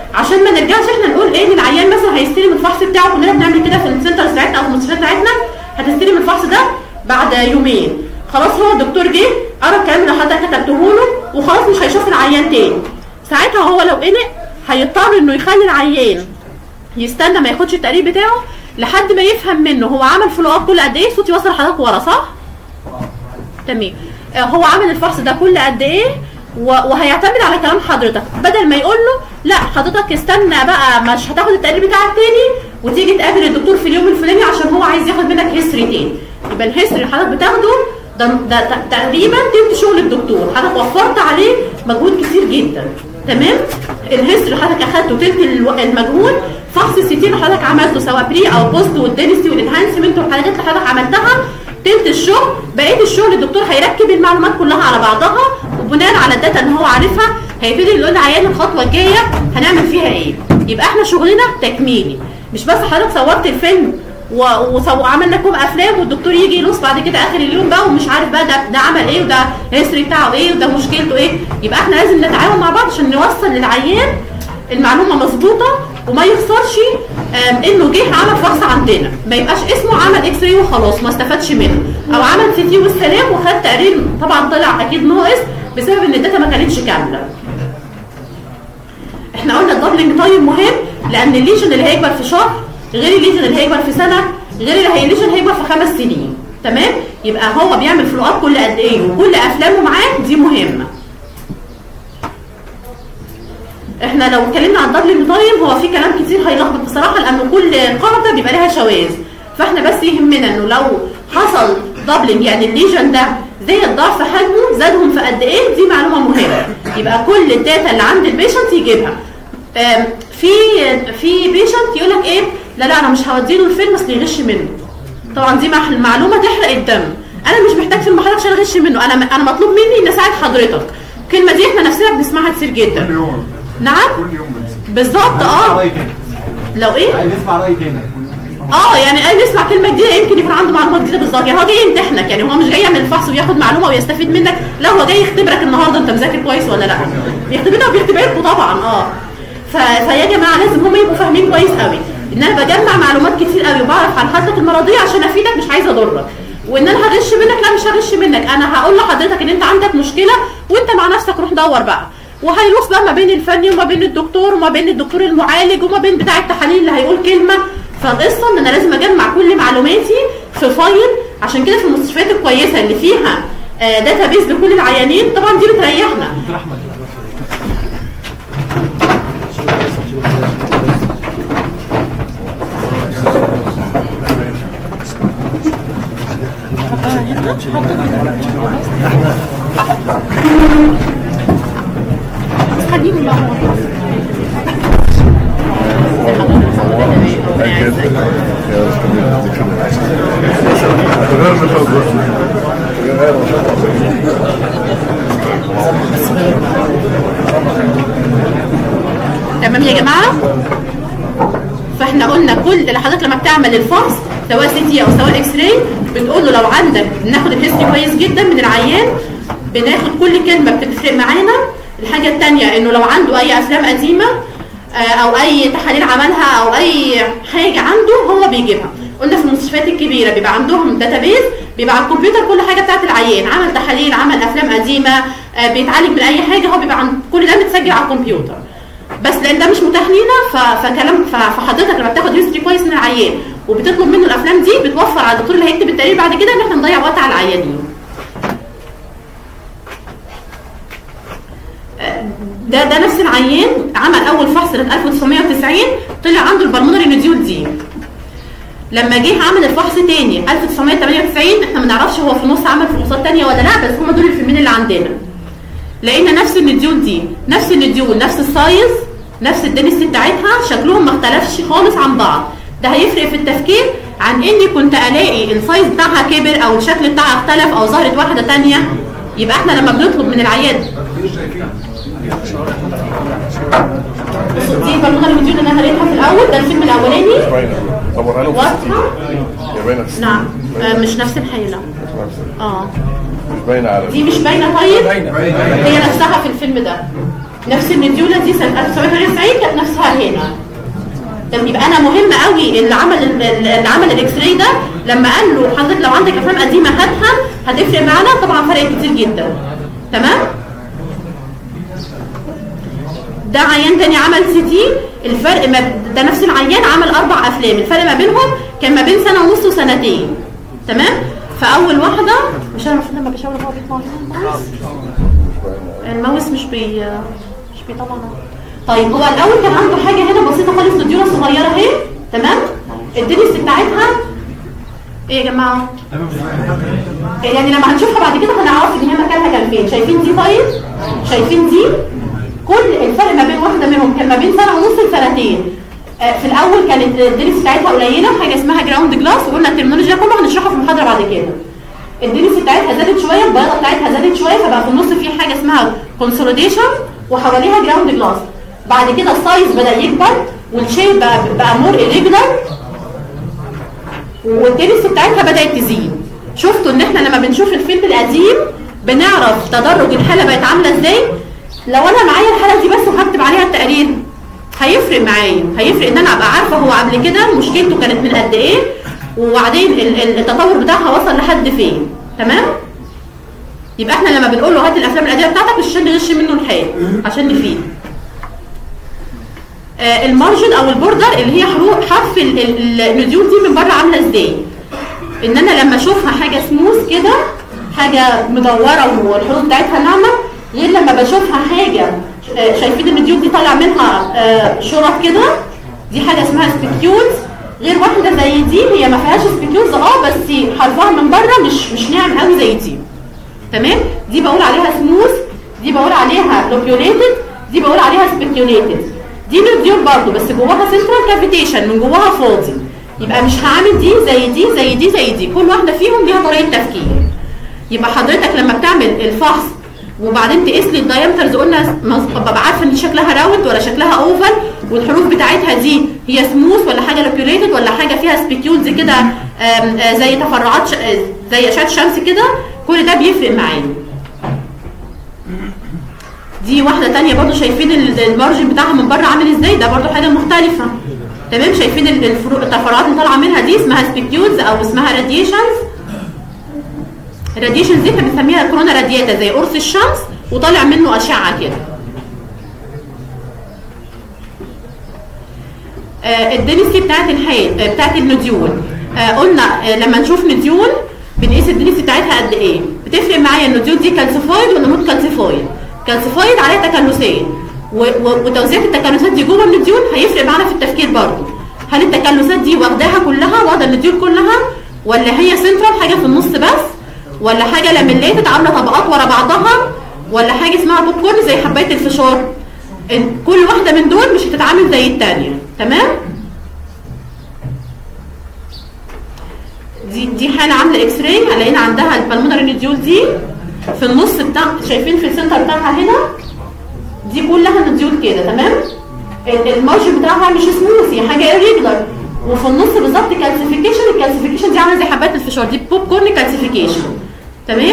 عشان ما نرجعش احنا نقول ايه للعيان مثلا هيستلم الفحص بتاعه كلنا بنعمل كده في السنتر بتاعتنا او في المستشفيات بتاعتنا هتستلم الفحص ده بعد يومين خلاص هو الدكتور جه قرا الكلام اللي حضرتك كتبته له وخلاص مش هيشوف العيان تاني ساعتها هو لو قلق هيضطر انه يخلي العيان يستنى ما ياخدش التقرير بتاعه لحد ما يفهم منه هو عمل فولو اب كل قد ايه صوتي وصل لحضرتك ورا صح؟ تمام آه، هو عمل الفحص ده كل قد ايه و- وهيعتمد على كلام حضرتك بدل ما يقول له لا حضرتك استنى بقى مش هتاخد التقرير بتاعك تاني وتيجي تقابل الدكتور في اليوم الفلاني عشان هو عايز ياخد منك هيستوري تاني يبقى الهيستوري اللي حضرتك بتاخده ده, ده ت- تقريبا تلت شغل الدكتور حضرتك وفرت عليه مجهود كتير جدا تمام الهيستوري اللي حضرتك اخدته تلت الو- المجهود فحص السي تي اللي حضرتك عملته سواء بري او بوست والدنسي والانهانسمنت والحاجات اللي حضرتك عملتها تلت الشغل بقيه الشغل الدكتور هيركب المعلومات كلها على بعضها وبناء على الداتا اللي هو عارفها هيبتدي يقول للعيان الخطوه الجايه هنعمل فيها ايه يبقى احنا شغلنا تكميلي مش بس حضرتك صورت الفيلم وعملنا كوم افلام والدكتور يجي يلوص بعد كده اخر اليوم بقى ومش عارف بقى ده, ده عمل ايه وده الهيستوري بتاعه ايه وده مشكلته ايه يبقى احنا لازم نتعاون مع بعض عشان نوصل للعيان المعلومه مظبوطه وما يخسرش آم، انه جه عمل فحص عندنا ما يبقاش اسمه عمل اكس راي وخلاص ما استفادش منه او عمل سي تي والسلام وخد تقرير طبعا طلع اكيد ناقص بسبب ان الداتا ما كانتش كامله احنا قلنا الدبلنج تايم مهم لان الليجن اللي هيكبر في شهر غير الليجن اللي هيكبر في سنه غير اللي هي الليجن هيكبر في خمس سنين تمام يبقى هو بيعمل فلو اب كل قد ايه وكل افلامه معاه دي مهمه احنا لو اتكلمنا عن دبلنج تايم هو في كلام كتير هيلخبط بصراحه لان كل قاعده بيبقى لها شواذ فاحنا بس يهمنا انه لو حصل دبلنج يعني الليجن ده زاد ضعف حجمه زادهم في قد ايه دي معلومه مهمه يبقى كل الداتا اللي عند البيشنت يجيبها آم، في في بيشنت يقول لك ايه لا لا انا مش هوديله الفيلم اصل يغش منه طبعا دي مع- معلومه تحرق الدم انا مش محتاج فيلم حضرتك عشان اغش منه انا انا مطلوب مني ان اساعد حضرتك الكلمه دي احنا نفسنا بنسمعها كتير جدا كل يوم نعم كل يوم بنسمع. بالظبط اه رأي تاني لو ايه عايز نسمع رأي تاني اه يعني اي نسمع كلمه جديده يمكن يكون عنده معلومات جديده بالظبط يعني هو جاي يمتحنك يعني هو مش جاي يعمل الفحص وياخد معلومه ويستفيد منك لا هو جاي يختبرك النهارده انت مذاكر كويس ولا لا بيختبرنا وبيختبركم طبعا اه ف... فيا جماعه لازم هم يبقوا فاهمين كويس قوي ان انا بجمع معلومات كتير قوي وبعرف عن حالتك المرضيه عشان افيدك مش عايزه اضرك وان انا هغش منك لا مش هغش منك انا هقول لحضرتك ان انت عندك مشكله وانت مع نفسك روح دور بقى وهيلوص بقى ما بين الفني وما بين الدكتور وما بين الدكتور المعالج وما بين بتاع التحاليل اللي هيقول كلمه فالقصه ان انا لازم اجمع كل معلوماتي في فايل عشان كده في المستشفيات الكويسه اللي فيها داتا بيز لكل العيانين طبعا دي بتريحنا خليهم بقى غير مخوف غير تمام يا جماعه فاحنا قلنا كل اللي حضرتك لما بتعمل الفحص سواء سي تي او سواء اكس راي بتقول له لو عندك بناخد الهيستوري كويس جدا من العيان بناخد كل كلمه بتفرق معانا الحاجه الثانيه انه لو عنده اي افلام قديمه آه، او اي تحاليل عملها او اي حاجه عنده هو بيجيبها قلنا في المستشفيات الكبيره بيبقى عندهم داتابيز بيبقى على الكمبيوتر كل حاجه بتاعت العيان عمل تحاليل عمل افلام قديمه آه، بيتعالج من اي حاجه هو بيبقى عند كل ده متسجل على الكمبيوتر بس لان ده مش متاح لينا ف- فكلام ف- فحضرتك لما بتاخد هيستوري كويس من العيان وبتطلب منه الافلام دي بتوفر على الدكتور اللي هيكتب التقرير بعد كده ان احنا نضيع وقت على العيانين ده ده نفس العيان عمل اول فحص سنه 1990 طلع عنده البلمونري نديول دي لما جه عمل الفحص تاني 1998 احنا ما نعرفش هو في النص عمل فحوصات تانية ولا لا بس هم دول الفيلمين اللي عندنا لقينا نفس النديول دي نفس النديول نفس السايز نفس الدنسي بتاعتها شكلهم ما اختلفش خالص عن بعض ده هيفرق في التفكير عن اني كنت الاقي السايز بتاعها كبر او الشكل بتاعها اختلف او ظهرت واحده تانية يبقى احنا لما بنطلب من العيان دي بالمونري نديول اللي انا لقيتها في الاول ده الفيلم الاولاني باينه صورها له في واضحه هي باينه في نعم آه، مش نفس الحاله اه مش باينه على دي مش باينه طيب باينة هي نفسها في الفيلم ده نفس النديوله دي سنه 1990 كانت نفسها هنا طب يبقى انا مهم قوي اللي عمل اللي عمل الاكس راي ده لما قال له حضرتك لو عندك افلام قديمه هاتها هتفرق معانا طبعا فرق كتير جدا تمام ده عيان تاني عمل سي تي الفرق ما ده نفس العيان عمل اربع افلام الفرق ما بينهم كان ما بين سنه ونص وسنتين تمام فاول واحده مش انا المفروض لما بشاور هو بيطلع هنا الماوس الماوس مش بي مش بيطلع طيب هو الاول كان عنده حاجه هنا بسيطه خالص نديوله صغيره اهي تمام الدنيس بتاعتها ايه يا جماعه يعني لما هنشوفها بعد كده هنعرف ان هي مكانها كان فين شايفين دي طيب شايفين دي كل الفرق ما بين واحده منهم كان ما بين سنه ونص لسنتين آه، في الاول كانت الدنس بتاعتها قليله حاجه اسمها جراوند جلاس وقلنا الترمينولوجيا كله هنشرحها في المحاضره بعد كده الدنس بتاعتها زادت شويه البياضه بتاعتها زادت شويه فبقى في النص في حاجه اسمها كونسوليديشن وحواليها جراوند جلاس بعد كده السايز بدا يكبر والشيب بقى بقى مور irregular والدنس بتاعتها بدات تزيد شفتوا ان احنا لما بنشوف الفيلم القديم بنعرف تدرج الحاله بقت عامله ازاي لو انا معايا الحاله دي بس وهكتب عليها التقرير هيفرق معايا هيفرق ان انا ابقى عارفه هو قبل كده مشكلته كانت من قد ايه وبعدين ال- ال- التطور بتاعها وصل لحد فين تمام يبقى احنا لما بنقول له هات الافلام القديمه بتاعتك مش عشان نغش منه الحال عشان نفيد آه، المارجن او البوردر اللي هي حروف حرف ال- ال- النديول دي من بره عامله ازاي ان انا لما اشوفها حاجه سموث كده حاجه مدوره والحروف بتاعتها ناعمه غير لما بشوفها حاجه آه، شايفين النديول دي طالع منها آه، شرط كده دي حاجه اسمها سبيكيولز غير واحده زي دي هي ما فيهاش سبيكيولز اه بس حرفها من بره مش مش ناعم قوي زي دي تمام دي بقول عليها سموث دي بقول عليها لوبيوليتد دي بقول عليها سبيكيوليتد دي نديول برضو بس جواها سنترال كافيتيشن من جواها فاضي يبقى مش هعمل دي زي دي زي دي زي دي كل واحده فيهم ليها طريقه تفكير يبقى حضرتك لما بتعمل الفحص وبعدين تقيس لي الدايمترز قلنا مز- ببقى عارفه ان دي شكلها راوند ولا شكلها اوفل والحروف بتاعتها دي هي سموث ولا حاجه لوبيوليتد ولا حاجه فيها سبيكيولز كده آم، آه، زي تفرعات ش- آه، زي اشعه شمس كده كل ده بيفرق معايا دي واحدة تانية برضو شايفين ال- المارجن بتاعها من بره عامل ازاي ده برضو حاجة مختلفة تمام شايفين ال- الفروق التفرعات اللي طالعة منها دي اسمها سبيكيولز او اسمها راديشنز الراديشنز دي احنا بنسميها كورونا رادياتا زي قرص الشمس وطالع منه اشعة كده آه، الدنسي بتاعت الحيل آه، بتاعت النديول آه، قلنا آه، لما نشوف نديول بنقيس الدنسي بتاعتها قد ايه بتفرق معايا النديول دي كالسيفايد ولا نوت كالسيفايد كالسيفايد عليها تكلسين و- و- وتوزيع التكلسات دي جوه النديول هيفرق معانا في التفكير برضه هل التكلسات دي واخداها كلها واخده النديول كلها ولا هي سنترال حاجه في النص بس ولا حاجه لاميليتد عامله طبقات ورا بعضها ولا حاجه اسمها بوب كورن زي حبايه الفشار إن كل واحده من دول مش هتتعامل زي الثانيه تمام دي دي حاله عامله اكس راي هلاقينا عندها البلمونري نديول دي في النص بتاع شايفين في السنتر بتاعها هنا دي كلها نديول كده تمام ال- المارجن بتاعها مش سموث هي حاجه irregular وفي النص بالظبط كالسيفيكيشن الكالسيفيكيشن دي عامله زي حبات الفشار دي بوب كورن كالسيفيكيشن تمام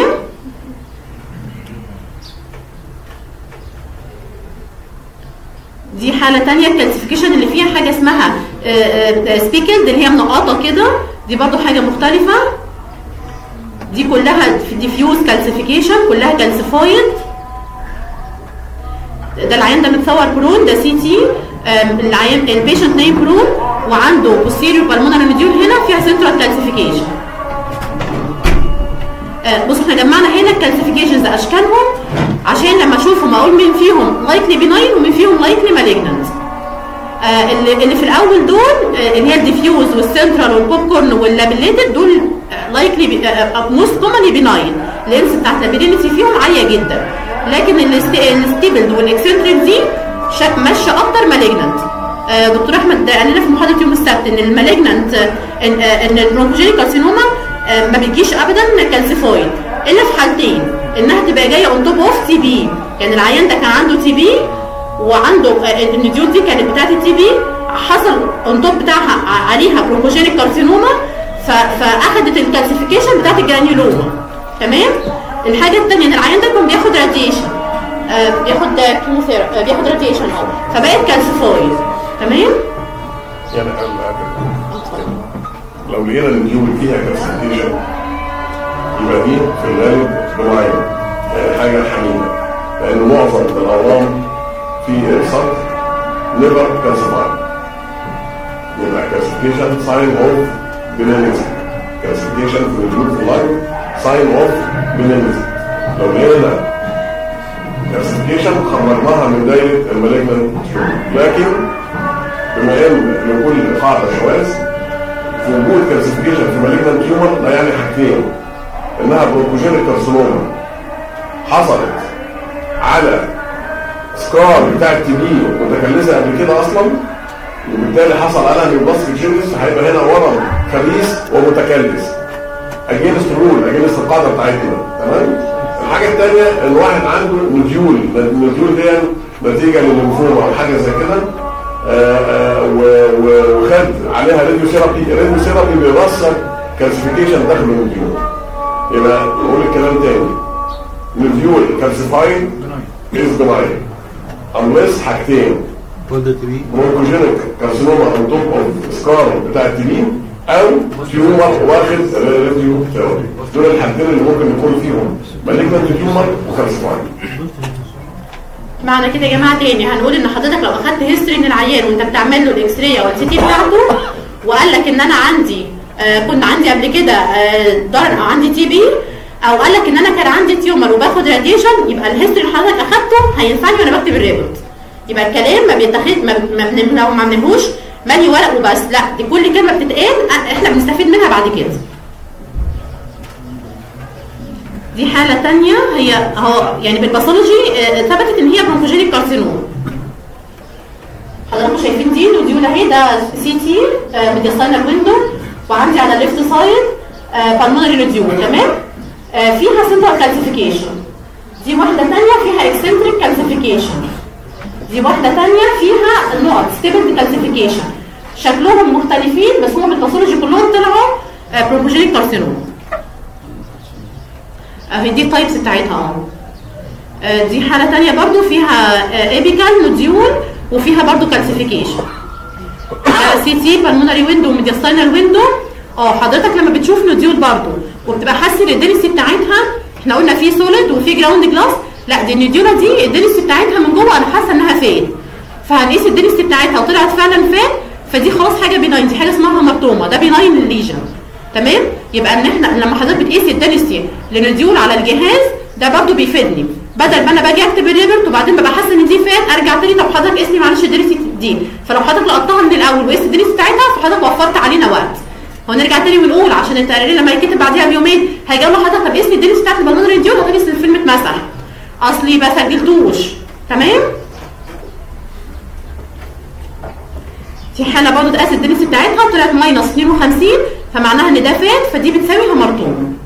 دي حالة تانية الكالسيفيكيشن اللي فيها حاجة اسمها سبيكلد اللي هي منقطة كده دي برضو حاجة مختلفة دي كلها ديفيوز كالسيفيكيشن كلها كالسيفايد ده العيان ده متصور برون ده سي تي العيان البيشنت نايم برون وعنده posterior pulmonary nodule هنا فيها central calcification آه، بصوا احنا جمعنا هنا الكالسيفيكيشنز اشكالهم عشان لما اشوفهم اقول مين فيهم لايكلي بيناين ومين فيهم لايكلي مالجنانت آه اللي, اللي في الاول دول آه اللي هي الديفيوز والسنترال والبوب كورن واللابيليتد دول لايكلي موست كومنلي بيناين الانس بتاعت اللابيليتي فيهم عاليه جدا لكن الستيبلد والاكسنتريك دي شك ماشيه اكتر مالجنانت آه دكتور احمد قال لنا في محاضره يوم السبت ان المالجنانت ان, آه ان البرونكوجينيك كارسينوما آه ما بتجيش ابدا كالسيفايد الا في حالتين انها تبقى جايه اون توب اوف تي بي يعني العيان ده كان عنده تي بي وعنده آه، النديول دي كانت بتاعت التي بي حصل اون توب بتاعها ع- عليها بروكوجينيك كارسينوما ف- فاخدت الكالسيفيكيشن بتاعت الجرانيولوما تمام الحاجه الثانيه ان العيان ده كان بياخد راديشن آه، بياخد كيموثيرابي بياخد راديشن اه فبقت كالسيفايد تمام يعني ال- لو لقينا النيول فيها كالسيفيكيشن يبقى دي في الغالب بنوعين يعني حاجه حميده لان معظم الاورام في الصدر ليفر كالسيفايد يبقى كالسيفيكيشن ساين اوف بنينيزم كالسيفيكيشن في الوجود في اللاين ساين اوف بنينيزم لو لقينا كالسيفيكيشن خرجناها من دايره المالجنت لكن بما ان لكل قاعده شواذ في وجود كالسيفيكيشن في مالجنت تيومر ده يعني حاجتين انها بروكوجينيك كارسينوما حصلت على سكار بتاع التي بي متكلسه قبل كده اصلا وبالتالي حصل عليها نيوبلاستيك جينيس هيبقى هنا ورم خبيث ومتكلس اجينست رول اجينست القاعده بتاعتنا تمام الحاجه الثانيه ان واحد عنده نوديول النوديول دي نتيجه للليمفوما او حاجه زي كده آه، آه، و- و- وخد عليها راديو ثيرابي الراديو ثيرابي بيوصل كالسيفيكيشن داخل النوديول يبقى نقول الكلام تاني نوديول كالسيفايد از بناين unless حاجتين مونكوجينيك كارسينوما اون توب اوف سكار بتاع التنين او تيومر واخد راديو ثيرابي دول الحاجتين اللي ممكن يكون فيهم مالجنت تيومر وكارسيفايد معنى كده يا جماعه تاني هنقول ان حضرتك لو اخدت هيستوري من العيان وانت بتعمل له الاكس راي او السي تي بتاعته وقال لك ان انا عندي آه كنت عندي قبل كده آه ضرر او عندي تي بي او قال لك ان انا كان عندي تيومر وباخد راديشن يبقى الهيستوري اللي حضرتك اخدته هينفعني وانا بكتب الريبورت يبقى الكلام ما بيتاخد ما ما بن- لو ما عملناهوش مالي ورق وبس لا دي كل كلمه بتتقال آه، احنا بنستفيد منها بعد كده دي حالة تانية هي اهو يعني بالباثولوجي آه، ثبتت ان هي برونكوجينيك كارسينوم حضراتكم شايفين دي النوديول اهي ده سي تي ميديستاينال ويندو وعندي على الليفت سايد بالمونري نوديول تمام آه، فيها سنترال كالسيفيكيشن دي واحدة تانية فيها اكسنتريك كالسيفيكيشن دي واحدة تانية فيها نقط ستيبل كالسيفيكيشن شكلهم مختلفين بس هم بالباثولوجي كلهم طلعوا برونكوجينيك كارسينوم اهي دي التايبس بتاعتها اهو آه، دي حالة تانية برضو فيها ايبيكال نوديول وفيها برضو كالسيفيكيشن سي تي بالمونري ويندو وميديستاينال ويندو اه حضرتك لما بتشوف نوديول برضو وبتبقى حاسس ان الدنسي بتاعتها احنا قلنا في سوليد وفي جراوند جلاس لا دي النوديولا دي الدنسي بتاعتها من جوه انا حاسه انها فين فهنقيس الدنسي بتاعتها وطلعت فعلا فين فدي خلاص حاجه بيناين دي حاجه اسمها هامرتوما ده بيناين ليجن تمام يبقى ان احنا لما حضرتك بتقيسي الدنسي للنوديول على الجهاز ده برضو بيفيدني بدل ما انا باجي اكتب الريبورت وبعدين ببقى حاسه ان دي فين ارجع تاني طب حضرتك قيس لي معلش الدنسي دي فلو حضرتك لقطتها من الاول وقيست الدنسي بتاعتها فحضرتك وفرت علينا وقت ونرجع تاني ونقول عشان التقرير لما يتكتب بعديها بيومين هيجي له حضرتك طب قيس لي الدنسي بتاعت البالونري ديول هتقيس الفيلم اتمسح اصلي ما سجلتوش تمام في حاله برضه اتقاس الدنسي بتاعتها طلعت ماينس 52 فمعناها ان ده فات فدي بتساوي هامرتوم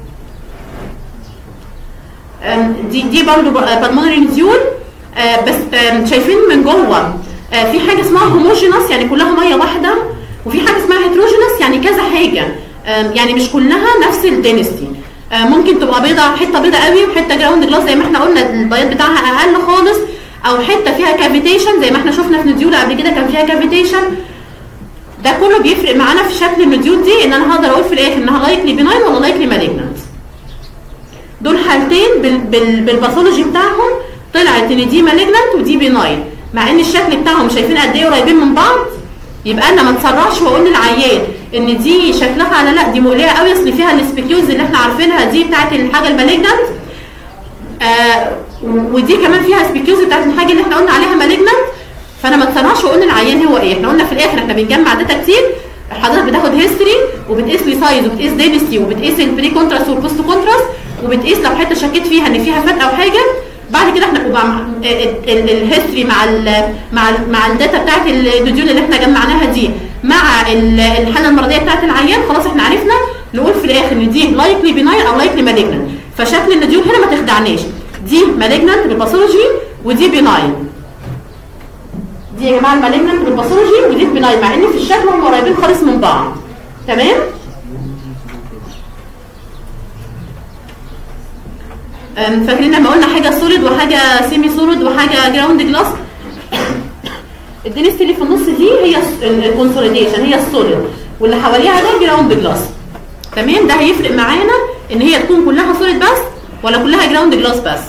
أم، دي دي برضه بالمونري نزيول بس أم، شايفين من جوه آه، في حاجه اسمها هوموجينس يعني كلها ميه واحده وفي حاجه اسمها هيتروجينس يعني كذا حاجه أم، يعني مش كلها نفس الدينستي ممكن تبقى بيضه حته بيضه قوي وحته جراوند جلاس زي ما احنا قلنا البياض بتاعها اقل خالص او حته فيها كافيتيشن زي ما احنا شفنا في نديولا قبل كده كان فيها كافيتيشن ده كله بيفرق معانا في شكل النديول دي ان انا هقدر اقول في الاخر انها لايكلي بيناين ولا لايكلي مالجنت دول حالتين بال بال بالباثولوجي بتاعهم طلعت ان دي مالجنت ودي بيناين مع ان الشكل بتاعهم شايفين قد ايه قريبين من بعض يبقى انا ما اتسرعش واقول للعيان ان دي شكلها على لا دي مقلقه قوي اصل فيها السبيكيوز اللي احنا عارفينها دي بتاعت الحاجه المالجنت آه ودي كمان فيها سبيكيوز بتاعت الحاجه اللي احنا قلنا عليها مالجنت فانا ما اتسرعش واقول للعيان هو ايه احنا قلنا في الاخر احنا بنجمع داتا كتير حضرتك بتاخد هيستوري وبتقيس لي سايز وبتقيس دينستي وبتقيس البري كونتراست والبوست كونتراست وبتقيس لو حته شكيت فيها ان فيها فات او حاجه بعد كده احنا وبقى مع- ال- ال- الهيستوري مع ال مع ال مع الداتا بتاعت النوديول اللي احنا جمعناها دي مع ال- الحاله المرضيه بتاعت العيان خلاص احنا عرفنا نقول في الاخر ان دي لايكلي بيناين او لايكلي مالجنت فشكل النوديول هنا ما تخدعناش دي مالجنت بالباثولوجي ودي بيناين دي يا جماعه المالجنت بالباثولوجي ودي البناين مع ان في الشكل هم قريبين خالص من بعض تمام أم، فاكرين لما قلنا حاجه سوليد وحاجه سيمي سوليد وحاجه جراوند جلاس الدنس اللي في النص دي هي الكونسوليديشن هي السوليد واللي حواليها ده جراوند جلاس تمام ده هيفرق معانا ان هي تكون كلها سوليد بس ولا كلها جراوند جلاس بس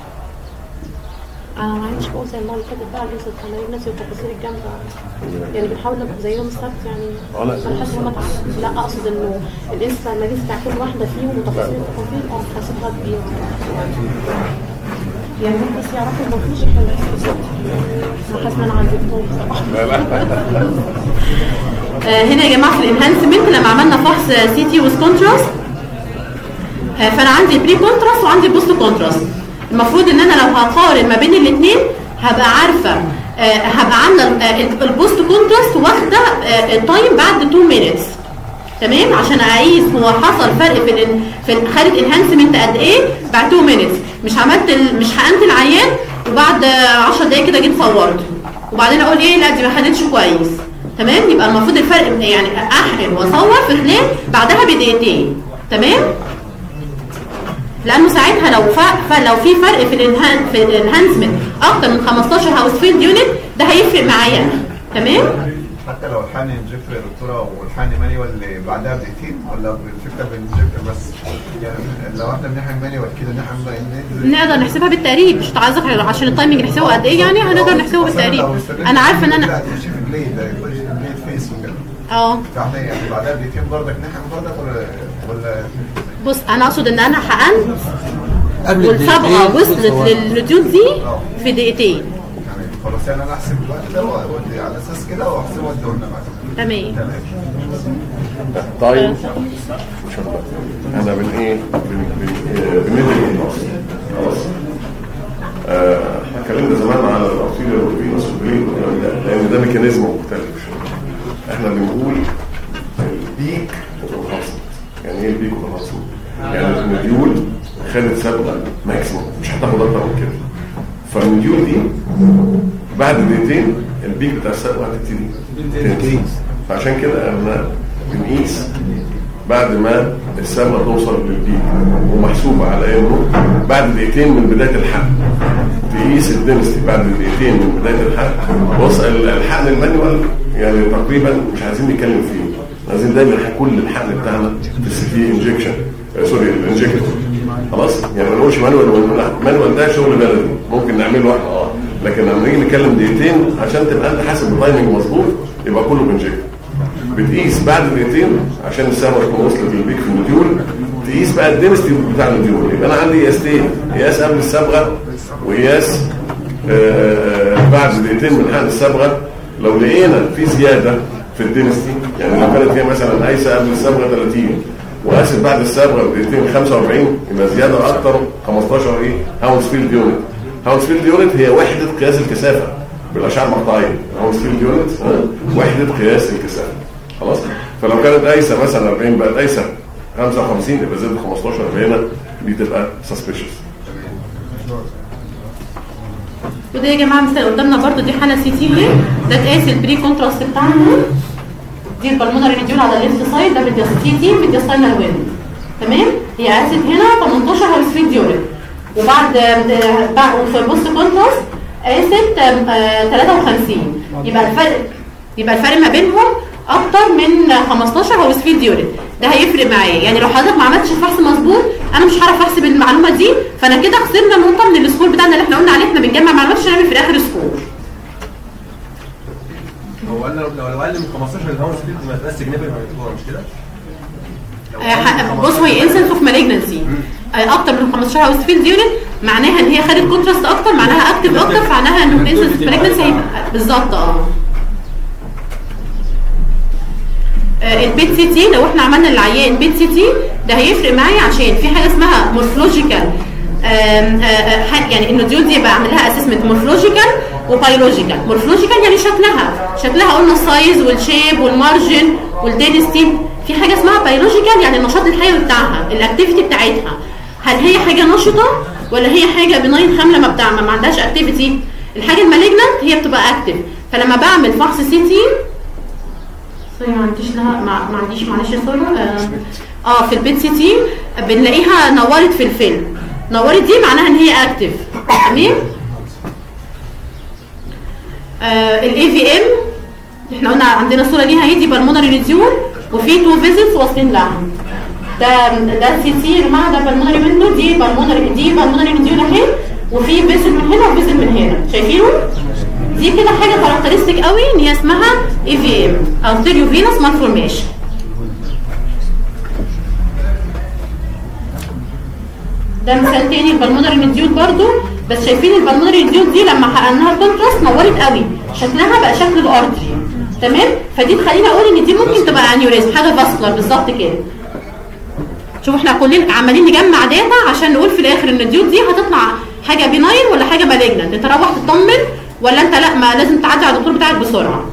انا ما عنديش قوه زي المره اللي فاتت بقى لسه التمارين نفسي والتفاصيل الجامده يعني بنحاول نبقى زي يوم السبت يعني اه لا. انا حاسه ان هم اتعلموا. لا اقصد انه الانستا المجلس بتاع كل واحده فيهم وتفاصيل التفاصيل اه حاسبها كبيره يعني هم بس يعرفوا ما فيش حاجه انا حاسه ان انا عندي طول بصراحه لا لا آه، هنا يا جماعه في الانهانسمنت لما عملنا فحص سي تي ويز كونتراست فانا عندي بري كونتراست وعندي بوست كونتراست المفروض ان انا لو هقارن ما بين الاثنين هبقى عارفه آه، هبقى عامله آه، البوست كونتراست واخده آه، التايم بعد 2 مينتس تمام عشان اقيس هو حصل فرق في ال في ال- خدت انهانسمنت قد ايه بعد 2 مينتس مش عملت ال- مش حقنت العيان وبعد آه، 10 دقايق كده جيت صورته وبعدين اقول ايه لا دي ما خدتش كويس تمام يبقى المفروض الفرق من- يعني احقن واصور في خلال بعدها بدقيقتين تمام لانه ساعتها لو ف... لو في فرق في الانهان في الانهانسمنت اكتر من 15 هاوس فيلد يونت ده هيفرق معايا أنا. تمام حتى لو الحقن انجكتور يا دكتوره والحقن مانيوال اللي بعدها بدقيقتين ولا الفكره بالانجكتور بس يعني لو احنا بنحقن مانيوال كده نحقن مانيوال نقدر نحسبها بالتقريب مش عايزك عشان التايمنج نحسبه قد ايه يعني هنقدر نحسبه بالتقريب انا عارفه ان لا انا تمشي في البليد ده يخش في البليد فيس وكده اه فاحنا يعني بعدها بدقيقتين برضك نحقن برضك ولا ولا بص انا اقصد ان انا حقنت قبل والصبغه الدقيقتين وصلت هو- للردود دي في دقيقتين يعني خلاص يعني انا احسب الوقت ده وأودي على اساس كده واحسبه واديه لنا بعد تمام تمام طيب مش هنبقى. احنا بن ايه بن بن آه، بندي خلاص آه، احنا اتكلمنا زمان على الارتيريال والفينوس والبرين والكلام ده لان ده ميكانيزم مختلف شويه احنا بنقول البيك والهاصل يعني ايه البيك والهاصل؟ يعني المديول خدت سابقه ماكسيموم مش هتاخد اكتر من كده فالمديول دي بعد دقيقتين البيك بتاع السابقه هتبتدي تنتهي فعشان كده احنا بنقيس بعد ما السابقه توصل للبيك ومحسوبه على انه بعد دقيقتين من بدايه الحقن تقيس الدنسيتي بعد دقيقتين من بدايه الحقن بص ال- الحقن المانيوال يعني تقريبا مش عايزين نتكلم فيه عايزين دايما كل الحقن بتاعنا في السي تي انجكشن سوري الانجكتور خلاص يعني ما نقولش مانوال ونقول لا مانوال ده شغل بلدي ممكن نعمله واحد اه لكن لما نيجي نتكلم دقيقتين عشان تبقى انت حاسب التايمنج مظبوط يبقى كله بنجكت بتقيس بعد دقيقتين عشان السهم تكون وصلت للبيك في المديول تقيس بقى الدنستي بتاع المديول يبقى انا عندي قياستين قياس قبل الصبغه وقياس آه بعد دقيقتين من حقن الصبغه لو لقينا في زياده في الدنستي يعني لو كانت هي مثلا قايسه قبل الصبغه 30 وقاست بعد الصبغه بدقيقتين 45 يبقى زياده اكتر 15 ايه هاونس فيلد يونت هاونس فيلد يونت هي وحده قياس الكثافه بالاشعه المقطعيه هاونس فيلد يونت وحده قياس الكثافه خلاص فلو كانت قايسه مثلا 40 بقت قايسه 55 يبقى زادت 15 يبقى هنا دي تبقى سسبيشس وده يا جماعه مثال قدامنا برضو دي حاله سي تي اهي ده تقاس البري كونتراست بتاعنا دي البلمونري ريديول على الليفت سايد ده مديا سي تي مديا ساينال ويند تمام هي قاست هنا 18 هاوس فيد يورين وبعد بعد وفي البوست كونتراست قاست آه، 53 يبقى الفرق يبقى الفرق ما بينهم اكتر من 15 هاوس فيد يورين ده هيفرق معايا يعني لو حضرتك ما عملتش الفحص مظبوط انا مش هعرف احسب المعلومه دي فانا كده خسرنا نقطه من السكور بتاعنا اللي احنا قلنا عليه احنا بنجمع معلومات عشان نعمل في الاخر سكور هو قال لو لو اقل من 15 الهاوس سبيد ما تبقاش سيجنيفيكانت مش كده؟ لو آه، ح- بص هي انسنس اوف مالجنسي اكتر من 15 هاوس فيلد يونت معناها ان هي خدت كونتراست اكتر معناها اكتف اكتر فمعناها انه الانسنس اوف مالجنسي هيبقى بالظبط اه آه، البيت سي تي لو احنا عملنا للعيان بيت سي تي ده هيفرق معايا عشان في حاجه اسمها مورفولوجيكال يعني النوديول دي يبقى اعمل لها اسسمنت مورفولوجيكال وبايولوجيكال مورفولوجيكال يعني شكلها شكلها قلنا السايز والشيب والمارجن والدينستي في حاجه اسمها بايولوجيكال يعني النشاط الحيوي بتاعها الاكتيفيتي بتاعتها هل هي حاجه نشطه ولا هي حاجه بناين خامله ما بتاع ما عندهاش اكتيفيتي الحاجه المالجنت هي بتبقى اكتف فلما بعمل فحص سي تي سوري ما عنديش لها ما, ما عنديش معلش سوري آه, اه في البيت سي تي بنلاقيها نورت في الفيلم نورت دي معناها ان هي اكتف تمام الاي في ام احنا قلنا عندنا صوره ليها اهي دي بالمونري ريديول وفي تو فيزيتس واصلين لها ده ده سي سي يا جماعه ده بالمونري منه دي بالمونري دي بالمونري ريديول اهي وفي فيزل من هنا وفيزل من هنا شايفينه دي كده حاجه كاركترستيك قوي ان هي اسمها اي في ام ارتيريو فينوس مالفورميشن ده مثال تاني البلمونري نديول برضو بس شايفين البلمونري نديول دي لما حقناها كونتراست نورت قوي شكلها بقى شكل الارتري تمام فدي تخليني اقول ان دي ممكن تبقى انيوريزم حاجه فاسكولار بالظبط كده شوفوا احنا كلنا عمالين نجمع داتا عشان نقول في الاخر ان الديول دي هتطلع حاجه بيناين ولا حاجه مالجنت انت روح تطمن ولا انت لا ما لازم تعدي على الدكتور بتاعك بسرعه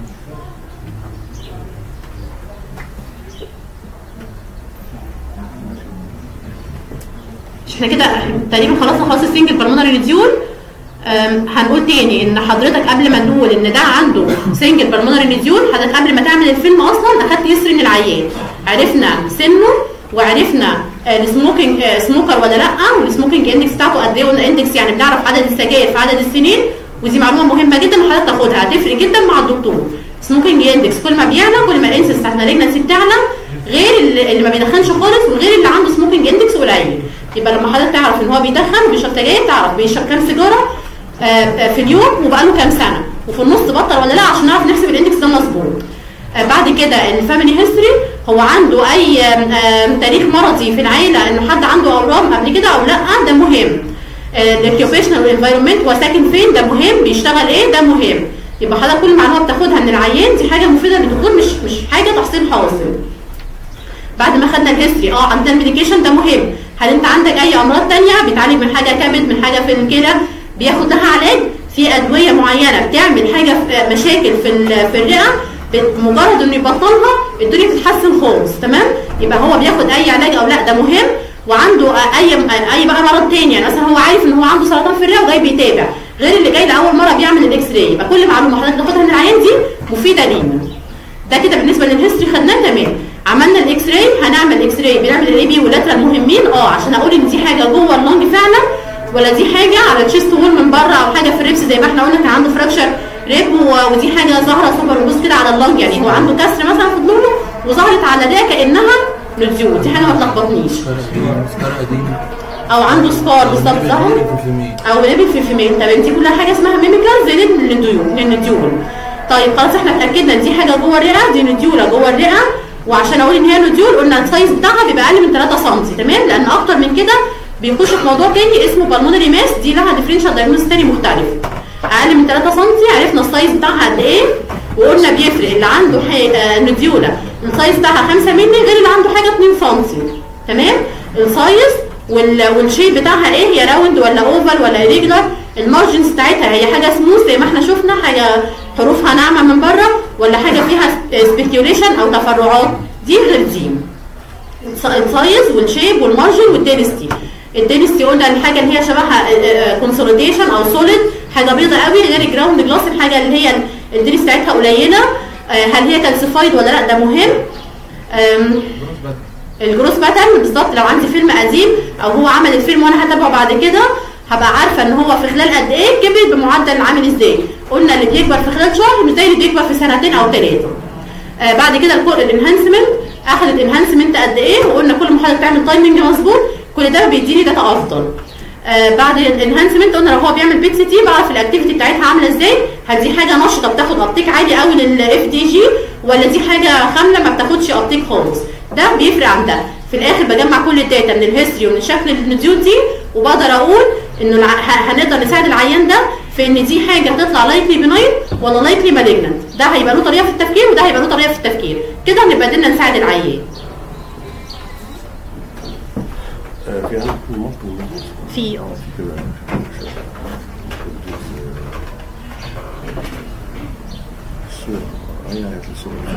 احنا كده تقريبا خلصنا خلاص السنجل بالمونري ريديول هنقول تاني ان حضرتك قبل ما نقول ان ده عنده سنجل بالمونري ريديول حضرتك قبل ما تعمل الفيلم اصلا اخدت هيستوري من العيان عرفنا سنه وعرفنا السموكينج سموكر ولا لا والسموكينج اندكس بتاعته قد ايه قلنا اندكس يعني بنعرف عدد السجاير في عدد السنين ودي معلومه مهمه جدا حضرتك تاخدها هتفرق جدا مع الدكتور سموكينج اندكس كل ما بيعلى كل ما الانسس بتاعت المالجنسي بتاعنا غير اللي اللي ما بيدخنش خالص وغير اللي عنده سموكينج اندكس قليل يبقى لما حضرتك تعرف ان هو بيدخن وبيشرب سجاير تعرف بيشرب كام سيجاره آه، آه، في اليوم وبقاله كام سنه وفي النص بطل ولا لا عشان نعرف نحسب الاندكس ده مظبوط آه، بعد كده الفاميلي هيستوري هو عنده اي آم، آم، تاريخ مرضي في العيله انه حد عنده اورام قبل كده او لا ده مهم الاوكيوبيشنال انفايرمنت هو ساكن فين ده مهم بيشتغل ايه ده مهم يبقى حضرتك كل معلومه بتاخدها من العيان دي حاجه مفيده للدكتور مش مش حاجه تحصيل حاصل بعد ما خدنا الهيستوري اه عندنا الميديكيشن ده مهم هل انت عندك اي امراض تانية بيتعالج من حاجه كبد من حاجه في الكلى بياخد لها علاج في ادويه معينه بتعمل حاجه في مشاكل في ال- في الرئه بت- مجرد انه يبطلها الدنيا بتتحسن خالص تمام يبقى هو بياخد اي علاج او لا ده مهم وعنده آه، اي اي بقى مرض تاني يعني مثلا هو عارف ان هو عنده سرطان في الرئه وجاي بيتابع غير اللي جاي لاول مره بيعمل الاكس راي يبقى كل معلومه حضرتك تاخدها من العيان دي مفيده لينا ده كده بالنسبه للهيستوري خدناه تمام عملنا الاكس راي هنعمل اكس راي بنعمل الاي بي واللاترال مهمين اه عشان اقول ان دي حاجه جوه اللنج فعلا ولا دي حاجه على الشيست وول من بره او حاجه في الريبس زي ما احنا قلنا كان عنده فراكشر ريب و- ودي حاجه ظاهره سوبر بوز كده على اللنج يعني هو عنده كسر مثلا في ضلوعه وظهرت على ده كانها نزيول دي حاجه ما تلخبطنيش او عنده سكار بالظبط ظهر او ليبل في الفيميل طب دي كلها حاجه اسمها ميميكال زي للديول للنديول طيب خلاص احنا اتاكدنا ان دي حاجه جوه الرئه دي نديوله جوه الرئه وعشان اقول ان هي نديول قلنا السايز بتاعها بيبقى اقل من 3 سم تمام لان اكتر من كده بيخش في موضوع تاني اسمه بالمونري ماس دي لها ديفرنشال دايجنوز تاني مختلف اقل من 3 سم عرفنا السايز بتاعها قد ايه وقلنا بيفرق اللي عنده حي... آه نديوله السايز بتاعها 5 مللي غير اللي عنده حاجه 2 سم تمام السايز وال... والشيب بتاعها ايه هي راوند ولا اوفال ولا ريجولار المارجنز بتاعتها هي حاجه سموث زي ما احنا شفنا حاجه حروفها ناعمه من بره ولا حاجه فيها سبيكيوليشن او تفرعات دي غير دي السايز والشيب والمارجن والدينستي الدينستي قلنا الحاجه اللي هي شبهها كونسوليديشن او سوليد حاجه بيضه قوي غير الجراوند جلاس الحاجه اللي هي الدينستي بتاعتها قليله آه، هل هي كالسيفايد ولا لا ده مهم آم، الجروس باترن بالظبط لو عندي فيلم قديم او هو عمل الفيلم وانا هتابعه بعد كده هبقى عارفه ان هو في خلال قد ايه كبر بمعدل عامل ازاي قلنا اللي بيكبر في خلال شهر مش زي اللي بيكبر في سنتين او ثلاثه آه بعد كده الانهانسمنت اخذت انهانسمنت قد ايه وقلنا كل ما حضرتك تعمل تايمنج مظبوط كل ده بيديني داتا افضل آه بعد الانهانسمنت قلنا لو هو بيعمل بيت سي تي بعرف الاكتيفيتي بتاعتها عامله ازاي هل دي حاجه نشطه بتاخد ابتيك عالي قوي للاف دي جي ولا دي حاجه خامله ما بتاخدش ابتيك خالص ده بيفرق عن ده في الاخر بجمع كل الداتا من الهيستوري ومن شكل النديول دي وبقدر اقول انه الع... ه- هنقدر نساعد العيان ده في ان دي حاجه هتطلع لايكلي بناين ولا لايكلي مالجنت ده هيبقى له طريقه في التفكير وده هيبقى له طريقه في التفكير كده هنبقى قدرنا نساعد العيان آه، في عندك ممكن في اه كده الصورة أين هي الصورة؟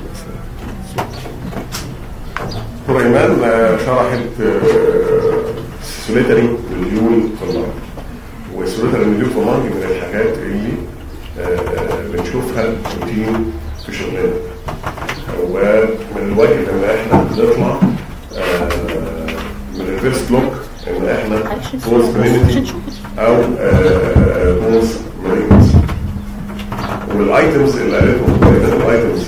دكتور إيمان آه، شرحت سوليتري مليون في المرة والسوليتري مليون في المرة من الحاجات اللي آه، بنشوفها روتين في شغلنا ومن الواجب ان احنا نطلع آه، من الريفرس بلوك ان احنا بوز بنينتي او بوز مالجنسي والايتمز اللي قالتهم كانت الايتمز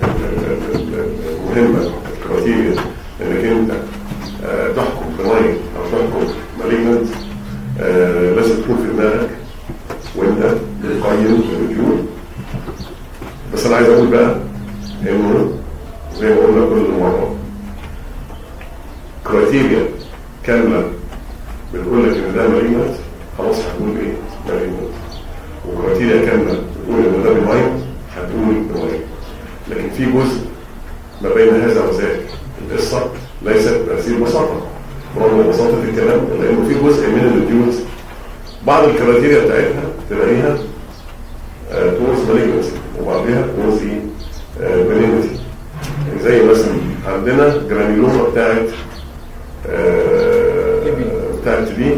المهمه الكريتيريا انك انت آه، تحكم بناين او تحكم مالجنت لازم تكون في دماغك وانت بتقيم الريفيو بس انا عايز اقول بقى انه زي ما قلنا كل مره كرايتيريا كامله بتقول لك ان ده مالجنت خلاص هتقول ايه مالجنت وكرايتيريا كامله بتقول ان ده بناين هتقول بناين لكن في جزء ما بين هذا وذاك القصه ليست بهذه البساطه رغم بساطه الكلام لانه في جزء من الريفيوز بعض الكرايتيريا بتاعتها تلاقيها تورز مالجنسي وبعدها تورز ايه بنينتي زي مثلا عندنا جرانيلوما بتاعت آه، بتاعت بي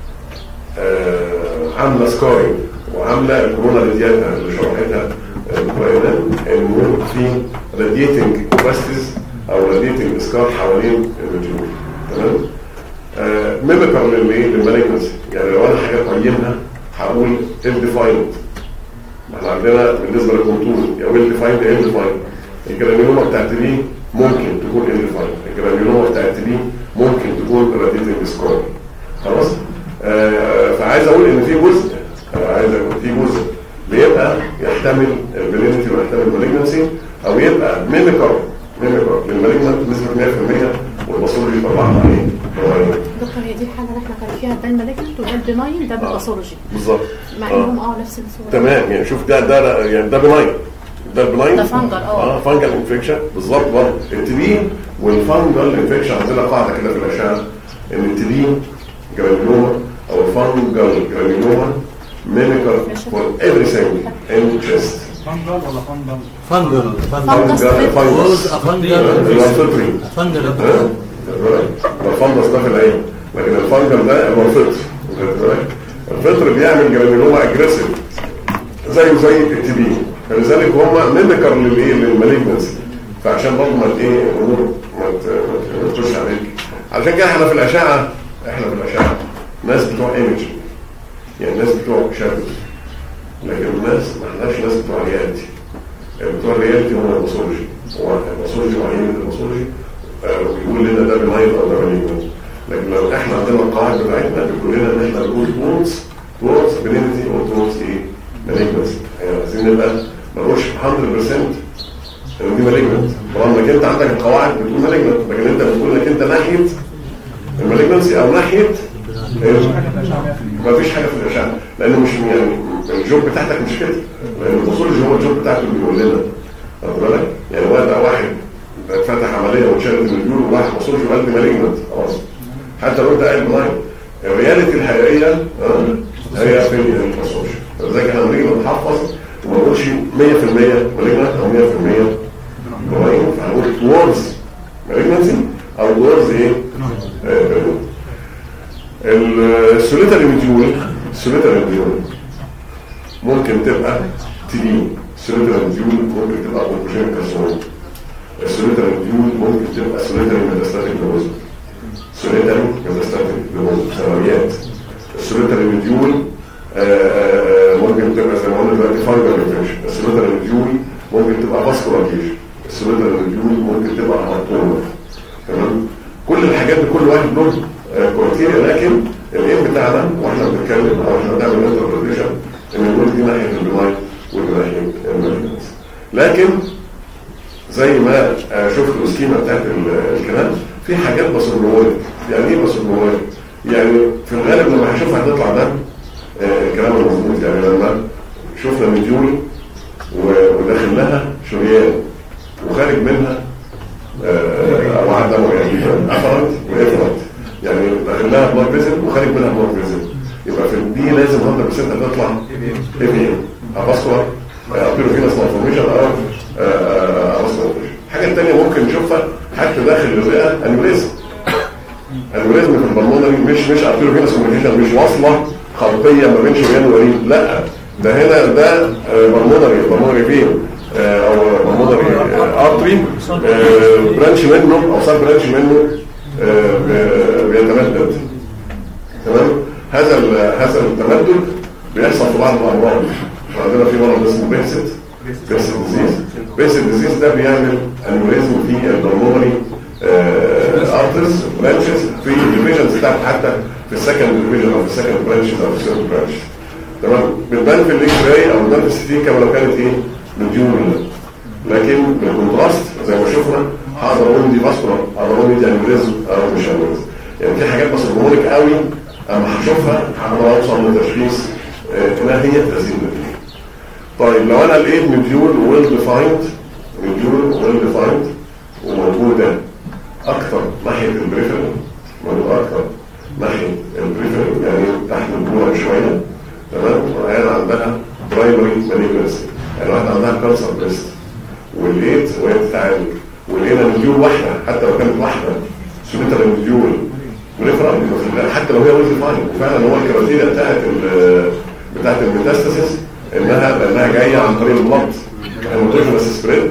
آه، عامله سكاري وعامله الكورونا رادياتا اللي شرحتها الكوينان انه في راديتنج باستز او راديتنج سكار حوالين الرجول تمام ميميكر للايه للمالجنسي يعني لو انا حاجه قيمها هقول ال ديفايند احنا عندنا بالنسبه للكونتور يا ويل ديفايند يا ال ديفايند الجرانيولوما بتاعت بي ممكن تكون ال ديفايند الجرانيولوما بتاعت بي ممكن تكون راديتنج سكار خلاص آه فعايز اقول ان في جزء آه عايز اقول في جزء بيبقى يحتمل البلينتي ويحتمل المالجنسي او يبقى ميميكر ميميكر للمالجنت بنسبه 100% والباثولوجي طبعا عليه دكتور هي دي الحاله اللي احنا كان فيها ده المالجنت وده البناين ده بالباثولوجي بالظبط مع آه. انهم اه نفس الصوره تمام يعني شوف ده ده يعني ده بناين ده البناين ده فانجل، اه. اه فانجل انفكشن بالظبط برضه التبين والفانجل انفكشن عندنا قاعده كده في الاشعه ان التبين جرانيوما او الفانجل جرانيوما ميميكر فور everything in chest فنجل ولا فنجل؟ فنجل فانجس فانجل فوز فانجل افنجل اللي هو الفطري افنجل ها؟ الفندس ده في العين لكن الفنجل ده هو الفطر واخد بالك؟ الفطر بيعمل جرانيولوما اجريسيف زيه زي التي بي فلذلك هم ميميكر للايه للمالجنسي فعشان برضه ما ت- ايه الامور ما ت- ما تخش عليك علشان كده احنا في الاشعه احنا في الاشعه ناس بتوع ايمج يعني ناس بتوع شابك لكن الناس ما احناش ناس بتوع ريالتي بتوع الريالتي هم الباثولوجي هو الباثولوجي وعينة الباثولوجي آه، بيقول لنا ده بنايل او ده بنايل لكن لو احنا عندنا القواعد بتاعتنا بتقول لنا ان احنا نقول تورز تورز بنينتي او تورز ايه؟ مالجنسي يعني عايزين نبقى ما نقولش 100% ان دي مالجنت طبعا انك انت عندك القواعد بتقول مالجنت لكن انت بتقول انك انت ناحيه المالجنسي او ناحيه ما فيش حاجه في الاشعه لانه مش يعني الجوب بتاعتك مش كده لان الباثولوجي هو الجوب بتاعته اللي بيقول لنا واخد بالك يعني واحد واحد فتح عمليه واتشالت المليون وواحد باثولوجي وقال لي مالجنت خلاص حتى لو انت قايل بناين الرياليتي الحقيقيه آه، هي في الباثولوجي فلذلك احنا لما نيجي نتحفظ وما نقولش 100% مالجنت او 100% بناين فهنقول towards malignancy او towards ايه؟ آه، السوليتري مديول السوليتري مديول ممكن تبقى تي السوليتري مديول ممكن تبقى اوربوجين كارسينوم السوليتري مديول ممكن تبقى سوليتري ميتاستاتيك لوز سوليتري ميتاستاتيك لوز ثانويات السوليتري مديول آه، آه، آه، ممكن تبقى زي ما قلنا دلوقتي فايبر انفكشن السوليتري مديول ممكن تبقى فاسكولار ليجن السوليتري مديول ممكن تبقى هارتوما تمام كل الحاجات دي كل واحد له كويتيريا لكن الايم بتاعنا واحنا بنتكلم او احنا بنعمل انتربريتيشن ان نقول دي ناحيه البناين ودي ناحيه المالجنس لكن زي ما آه، شفت السكيما بتاعت ال- الكلام في حاجات باسورنوالي يعني ايه باسورنوالي؟ يعني في الغالب لما هشوفها هتطلع ده آه، الكلام المظبوط يعني لما شفنا مديول و- وداخل لها شريان وخارج منها آه، او عدم يعني افرنت وافرنت يعني داخل لها بلاد فيزل وخارج منها بلاد فيزل يبقى في دي لازم 100% هتطلع اي بي ام افاسكولار ابيرو فينس مالفورميشن او افاسكولار الحاجه الثانيه ممكن نشوفها حتى داخل الرئه انيوريزم انيوريزم في البلمونري مش مش ابيرو فينس مالفورميشن مش واصله خلطيه ما بين شريان وريد لا ده هنا ده بلمونري بلمونري فين آه، او بلمونري ارتري برانش منه او سب برانش منه آه، ب- بيتمدد تمام هذا ال- هذا التمدد بيحصل في بعض الامراض احنا عندنا في مرض اسمه بيرسيت بيرسيت ديزيز بيرسيت ديزيز ده بيعمل انيوريزم في البلمونري ارترز برانشز في الديفيجنز بتاعت حتى في السكند ديفيجن او في السكند برانشز او في الثيرد برانش تمام بتبان في الاكس راي او بتبان في السي تي كما لو كانت ايه مديول لكن بالكونتراست زي ما شفنا هقدر اقول دي فاسكولار اقدر اقول دي انيوريزم او مش انيوريزم يعني في حاجات بس هرمونيك قوي اما هشوفها هقدر اوصل لتشخيص آه، انها هي تأثير نتيجه طيب لو انا لقيت مديول ويل ديفايند مديول ويل ديفايند وموجوده اكثر ناحيه البريفرال موجوده اكثر ناحيه البريفرال يعني تحت الجوع شويه تمام وهي عندها برايمري مالجنسي يعني واحده عندها كانسر بريست ولقيت وهي بتتعالج ولقينا مديول واحده حتى لو كانت واحده سوليتر مديول بريفرال حتى لو هي ويل ديفايند وفعلا هو الكراتيريا بتاعت ال- بتاعت الميتاستاسيس انها لانها جايه عن طريق البلط الموتيفنس سبريد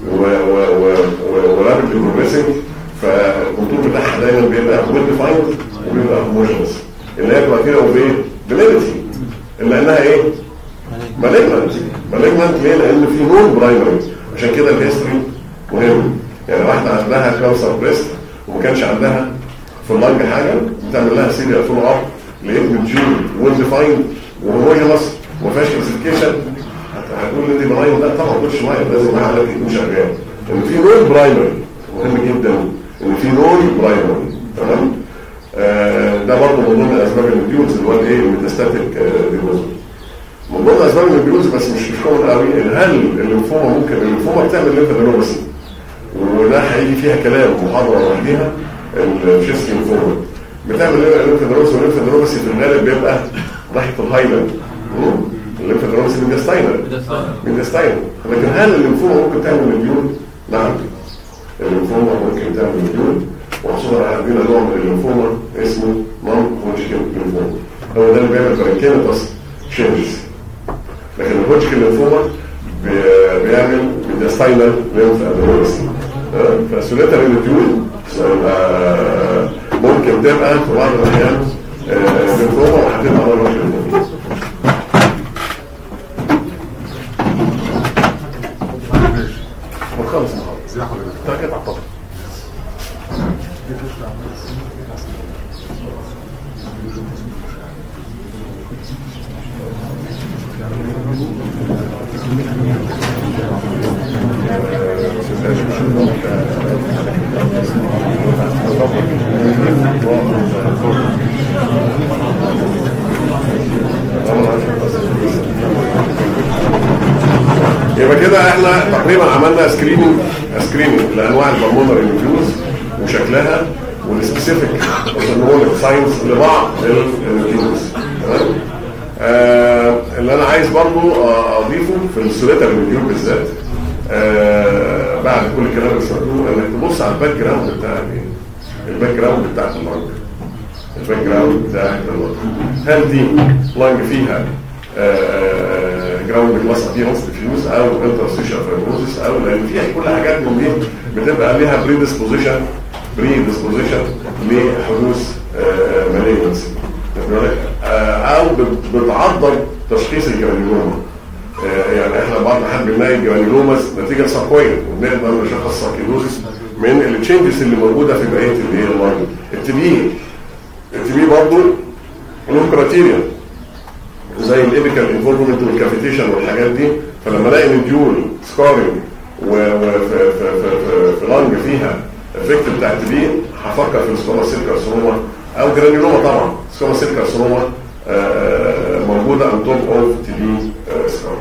ورابيد بروجريسنج فالكونتور بتاعها دايما بيبقى ويل ديفايند وبيبقى هوموجنس اللي هي كراتيريا اوبيه بليبتي الا انها ايه؟ مالجنت مالجنت ليه؟ لان في نون برايمري عشان كده الهيستوري مهم يعني واحده عندها كانسر بريست وما كانش عندها في اللنج حاجه بتعمل لها سيريال فولو اب لقيت مديول ويل ديفايند وهوموجنس وما فيهاش كلاسيفيكيشن هتقول لي دي برايم لا طبعا كل شويه لازم عقلك يكون شغال ان في نون برايمري مهم جدا ان في نون برايمري تمام آه ده برضه من ضمن اسباب المديولز اللي هو الايه الميتاستاتيك ديبوزيت من ضمن اسباب المديولز بس مش مش كومن قوي هل الليمفوما ممكن الليمفوما بتعمل ليمفادينوباسي وده هيجي فيها كلام محاضره لوحديها الشيست ليمفوما بتعمل ليمفادينوباسي والليمفادينوباسي في الغالب بيبقى ناحيه الهايلاند الليمفادينوباسي من جاستاينر من جاستاينر لكن هل الليمفوما ممكن تعمل مديول؟ نعم الليمفوما ممكن تعمل مديول وخصوصا عندنا نوع من الليمفوما اسمه نون هوجكن ليمفوما هو ده اللي بيعمل برانكينيتاس تشينجز لكن الهوجكن ليمفوما بي- بيعمل ميدياستاينال ليمف ادينوباسي فسوليتر المديول آه، ممكن تبقى في بعض الاحيان آه، ليمفوما وهتبقى نون هوجكن ليمفوما خلص المحاضرة تركت على الطبق يبقى كده احنا تقريبا عملنا سكريننج سكريننج لانواع البلمونري انفيوز وشكلها والسبيسيفيك اوتونوميك ساينس لبعض الانفيوز تمام آه اللي انا عايز برضو آه، اضيفه في السوليتر انفيوز بالذات آه بعد كل الكلام اللي سمعتوه انك تبص على الباك جراوند بتاع الايه؟ الباك جراوند بتاعت اللنج الباك جراوند بتاعت اللنج هل دي لنج فيها جراوند كلاس ابيرنس ديفيوز او انترستيشن فايبروزيس او لان فيها كل حاجات من دي بتبقى ليها بري ديسبوزيشن بري ديسبوزيشن لحدوث مالينسي او بت- بتعضل تشخيص الجرانيلوما آه، يعني احنا بعض الحال بنلاقي الجرانيلوماس نتيجه ساركويد وبنقدر نشخص ساركيدوزيس من التشينجز اللي موجوده في بقيه اللي هي اللاين التي بي التي بي برضه له كرايتيريا زي الايبيكال انفولفمنت والكافيتيشن والحاجات دي فلما الاقي نديول سكارينج وفي في في في, في لانج فيها افكت بتاع التي بي هفكر في السكوما سيل كارسينوما او جرانيولوما طبعا سكوما سيل كارسينوما آه، آه، موجوده on top of تي بي سكار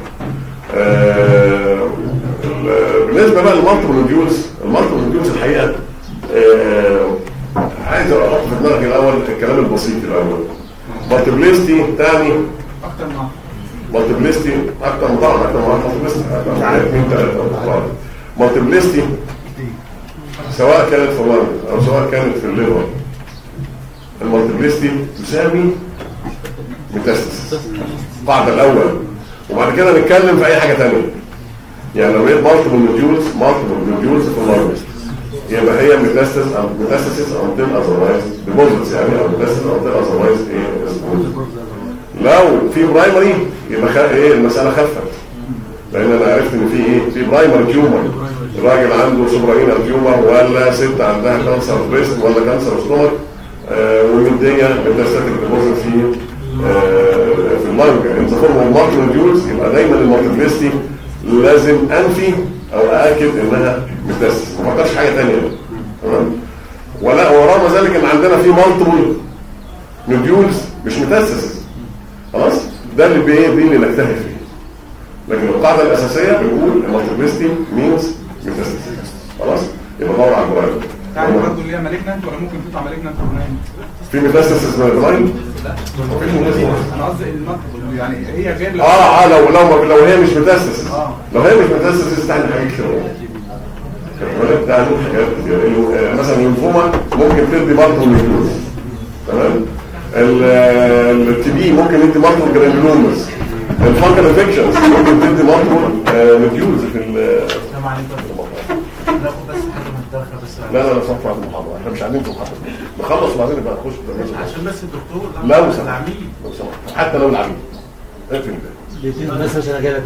بالنسبه بقى للمالتيبل نديولز المالتيبل نديولز الحقيقه آه، عايز احط في دماغك الاول الكلام البسيط الاول مالتيبليستي تاني اكتر من مالتيبليستي اكتر من طبعا اكتر من واحد مالتيبليستي اكتر من واحد اثنين ثلاثه اربعه مالتيبليستي سواء كانت في اللنج او سواء كانت في الليفر المالتيبليستي تساوي ميتاستس بعد الاول وبعد كده نتكلم في اي حاجه ثانيه يعني لو لقيت مالتيبل نوديولز مالتيبل نوديولز في اللنج يبقى هي ميتاستس او ميتاستاسيس او تبقى اذروايز ديبوزيتس يعني او ميتاستس او تبقى اذروايز ايه لو في برايمري يبقى خ... ايه المساله خفت لان انا عرفت ان في ايه في برايمري تيومر الراجل عنده سوبراينال تيومر ولا ست عندها كانسر بريست ولا كانسر ستومك آه ومديه ميتاستاتيك ديبوزيت في آه في اللنج ان ذا فورم اوف مالتي يبقى دايما المالتيبليستي لازم انفي او ااكد انها ميتاستس ما فكرش حاجه ثانيه تمام ولا ورغم ذلك ان عندنا في مالتيبل نوديولز مش ميتاستس خلاص ده اللي بايه دي اللي نجتهد فيه لكن القاعده الاساسيه بنقول المالتيبليستي مينز ميتاستس خلاص يبقى دور على البرايم تعرف برضه اللي هي مالجنانت ولا ممكن تطلع مالجنانت بناين في ميتاستس من البرايم انا قصدي المنطق يعني هي غير اه اه لو لو لو هي مش ميتاستس آه. لو هي مش ميتاستس تعني حاجات كتير بالك تعني حاجات كتير إنه، آه، مثلا الليمفوما ممكن تدي برضه نيوكليوز تمام التي بي ممكن يدي برضه جرانيولومز الفانجل انفكشنز ممكن تدي برضه نيوكليوز في ال ناخد بس حاجه من الدرجه بس لا لا لا صف بعد المحاضره احنا مش قاعدين في المحاضره نخلص وبعدين نبقى نخش في الترميز عشان بس الدكتور لو سمحت العميل لو سمحت حتى لو العميل اقفل الباب بس عشان اجي لك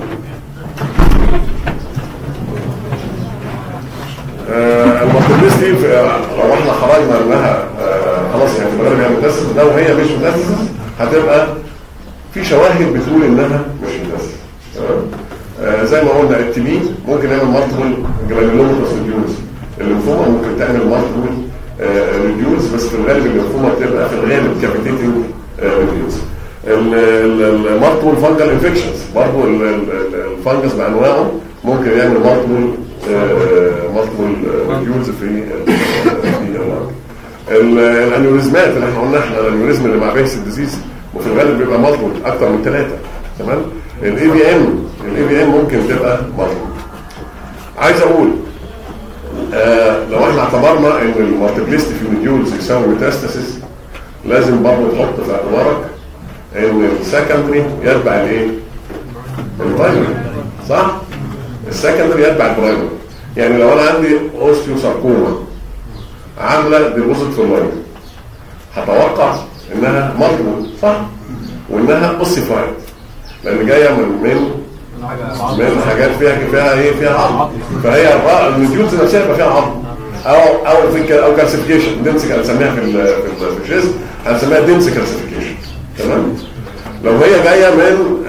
آه، المالتيبليستي في- آه، لو احنا خرجنا انها آه، خلاص يعني في الغالب هي متاسس لو هي مش متاسس هتبقى في شواهد بتقول انها مش متاسس تمام آه، زي ما قلنا التي بي ممكن يعمل مالتيبل جرانيولوماتوس ريديوز الليمفوما ممكن تعمل مالتيبل ريديوز بس في الغالب الليمفوما بتبقى في الغالب كابيتيتنج ريديوز المالتيبل فانجل انفكشنز برضه الفانجس بانواعه ممكن يعمل مالتيبل مالتيبل ريديوز في ال- في اللنج. ال- الانيوريزمات اللي احنا قلنا احنا الانيوريزم اللي مع بيس الديزيز وفي الغالب بيبقى مالتيبل اكتر من ثلاثه تمام الاي بي ام الاي بي ام ممكن تبقى مالتيبل عايز اقول آه لو احنا اعتبرنا ان المالتيبليستي في النيوز يساوي ميتاستاسيس لازم برضه تحط في اعتبارك ان السكندري يتبع الايه؟ البرايمري صح؟ السكندري يتبع البرايمري يعني لو انا عندي اوستيوساركوما عامله ديبوزيت في اللاين هتوقع انها مالتيبل صح؟ وانها اوسيفايد لان جايه من من من حاجات فيها فيها ايه فيها عظم فهي الرا- النيوتيوبز نفسها يبقى فيها عظم او او في ك- او كالسيفيكيشن دنس هنسميها في ال- في ال- في الجسم هنسميها دنس كالسيفيكيشن تمام لو هي جايه من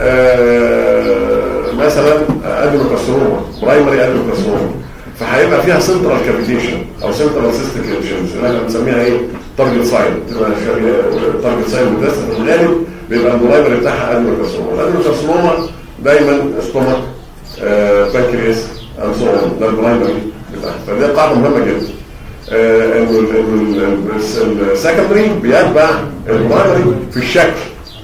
آه، مثلا ادينوكارسينوما برايمري ادينوكارسينوما فهيبقى فيها سنترال كافيتيشن او سنترال سيستيك ليشنز اللي احنا بنسميها ايه تارجت ساين تبقى تارجت ساين بس في الغالب بيبقى البرايمري بتاعها ادينوكارسينوما الادينوكارسينوما دايما ستومك بانكرياس او سو ده البرايمري بتاعها فدي قاعده مهمه جدا آه، انه ال- ال- ال- السكندري بيتبع البرايمري في الشكل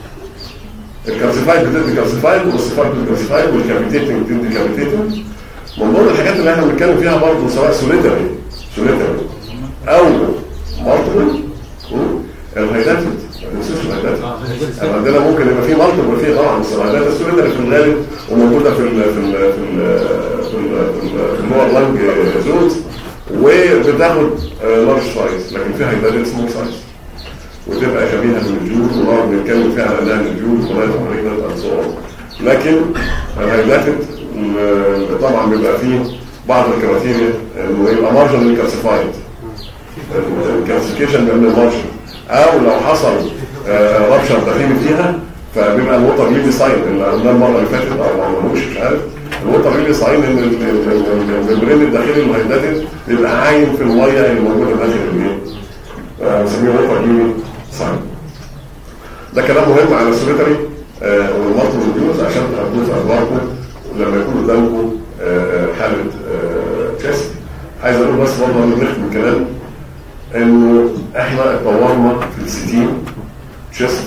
الكالسيفايد بتدي كالسيفايد والصفات بتدي كالسيفايد والكابيتيتنج بتدي كابيتيتنج من ضمن الحاجات اللي احنا بنتكلم فيها برضه سواء سوليتري سوليتري او مالتيبل الهيداتد ما تنسوش الهيداتد يعني عندنا ممكن يبقى في مالتيبل وفي طبعا بس الهيداتد السوليتري في الغالب وموجوده في ال في ال في ال في ال في اللور لانج زونز وبتاخد لارج سايز لكن في هيداتد سمول سايز وتبقى شبيهه بالجيوز ونقعد نتكلم فيها على انها الجيوز ولا مريضه اند سو لكن الهيداتد ال- طبعا بيبقى فيه بعض الكراتيريا انه يبقى مارجن كالسيفايد الكالسيفيكيشن من المارجن او لو حصل رابشر داخلي فيها فبيبقى الوتر ليلي ساين اللي قلناه المره اللي فاتت او ما عملوش مش عارف الوتر ليلي ساين ان ال- ال- ال- الممبرين الداخلي الهيداتد بيبقى عايم في الميه اللي موجوده داخل الايه؟ آه، بنسميه ووتر ليلي ساين ده كلام مهم على السوليتري والمالتي ريديوز عشان تحطوه في اخباركم لما يكون قدامكم آه، آه، حاله تشيست عايز اقول بس برضه قبل ما نختم الكلام انه احنا اتطورنا في السيتين تشيست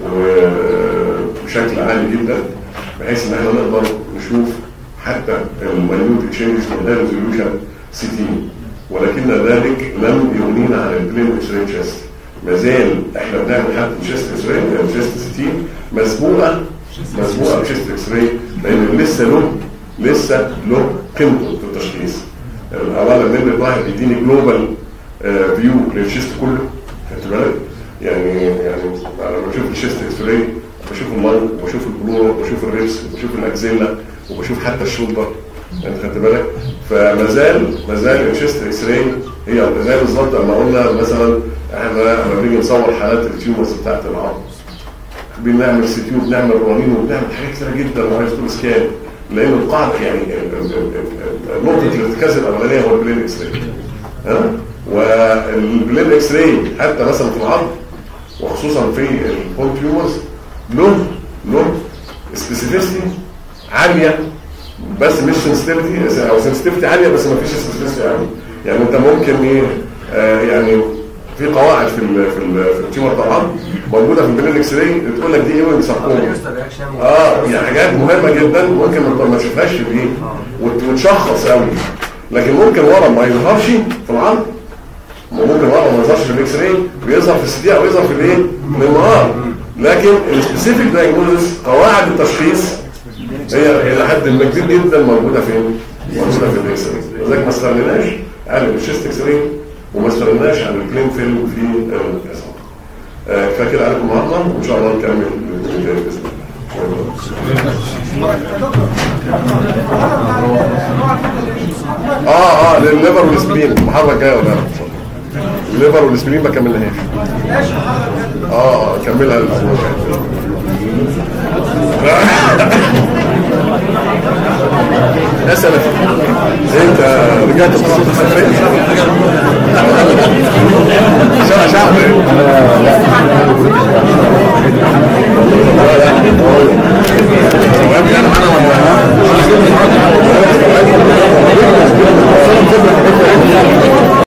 بشكل عالي جدا بحيث ان احنا نقدر نشوف حتى الماينوت تشينجز من غير ريزوليوشن سيتين ولكن ذلك لم يغنينا عن البلين اكس راي تشيست ما زال احنا بنعمل حتى تشيست اكس راي تشيست سيتين مسبوقه مسبوقه بتشيست اكس راي لان لسه له لسه له قيمته في التشخيص ولا نمره واحد بيديني جلوبال فيو للشيست كله خدت بالك؟ يعني يعني انا بشوف الشيست اكس راي بشوف اللنج وبشوف البلورا وبشوف الريبس وبشوف الاكزيلا وبشوف حتى الشولدر يعني خدت بالك؟ فما زال ما زال الشيست اكس راي هي زي بالظبط لما قلنا مثلا احنا لما بنيجي نصور حالات التيومرز بتاعت العظم بنعمل سيتيو بنعمل رنين وبنعمل حاجات كتيره جدا وهيستول سكان لان القاعده يعني ال- ال- ال- ال- نقطه الارتكاز الاولانيه هو البلين اكس راي ها والبلين اكس راي حتى مثلا في العظم وخصوصا في البون تيومرز له له سبيسيفيستي عاليه بس مش سنسيتيفيتي او سنسيتيفيتي عاليه بس ما فيش سبيسيفيستي عاليه يعني انت ممكن ايه آه يعني في قواعد في ال في ال في التيومر طبعا موجوده في البلين اكس راي بتقول لك دي ايه ساركوما اه يعني حاجات مهمه جدا ممكن ما ما تشوفهاش في ايه وت- وتشخص قوي لكن ممكن ورا ما يظهرش في العظم وممكن ورا ما يظهرش في الاكس راي بيظهر في السي دي او يظهر في الايه؟ النهار لكن السبيسيفيك دايجنوزس قواعد التشخيص هي الى حد ما كبير جدا موجوده فين؟ موجوده في الاكس راي لذلك ما استغنيناش عن الشيست اكس راي وما استغناش عن الكلين فيلم في الكاسات آه، كفايه كده عليكم النهارده وان شاء الله نكمل باذن الله اه اه للليفر والسبلين المحاضره الجايه ولا لا الليفر والسبلين ما كملناهاش اه اه كملها الاسبوع الجاي يا سلام انت رجعت بصوت السفريه شرع شعب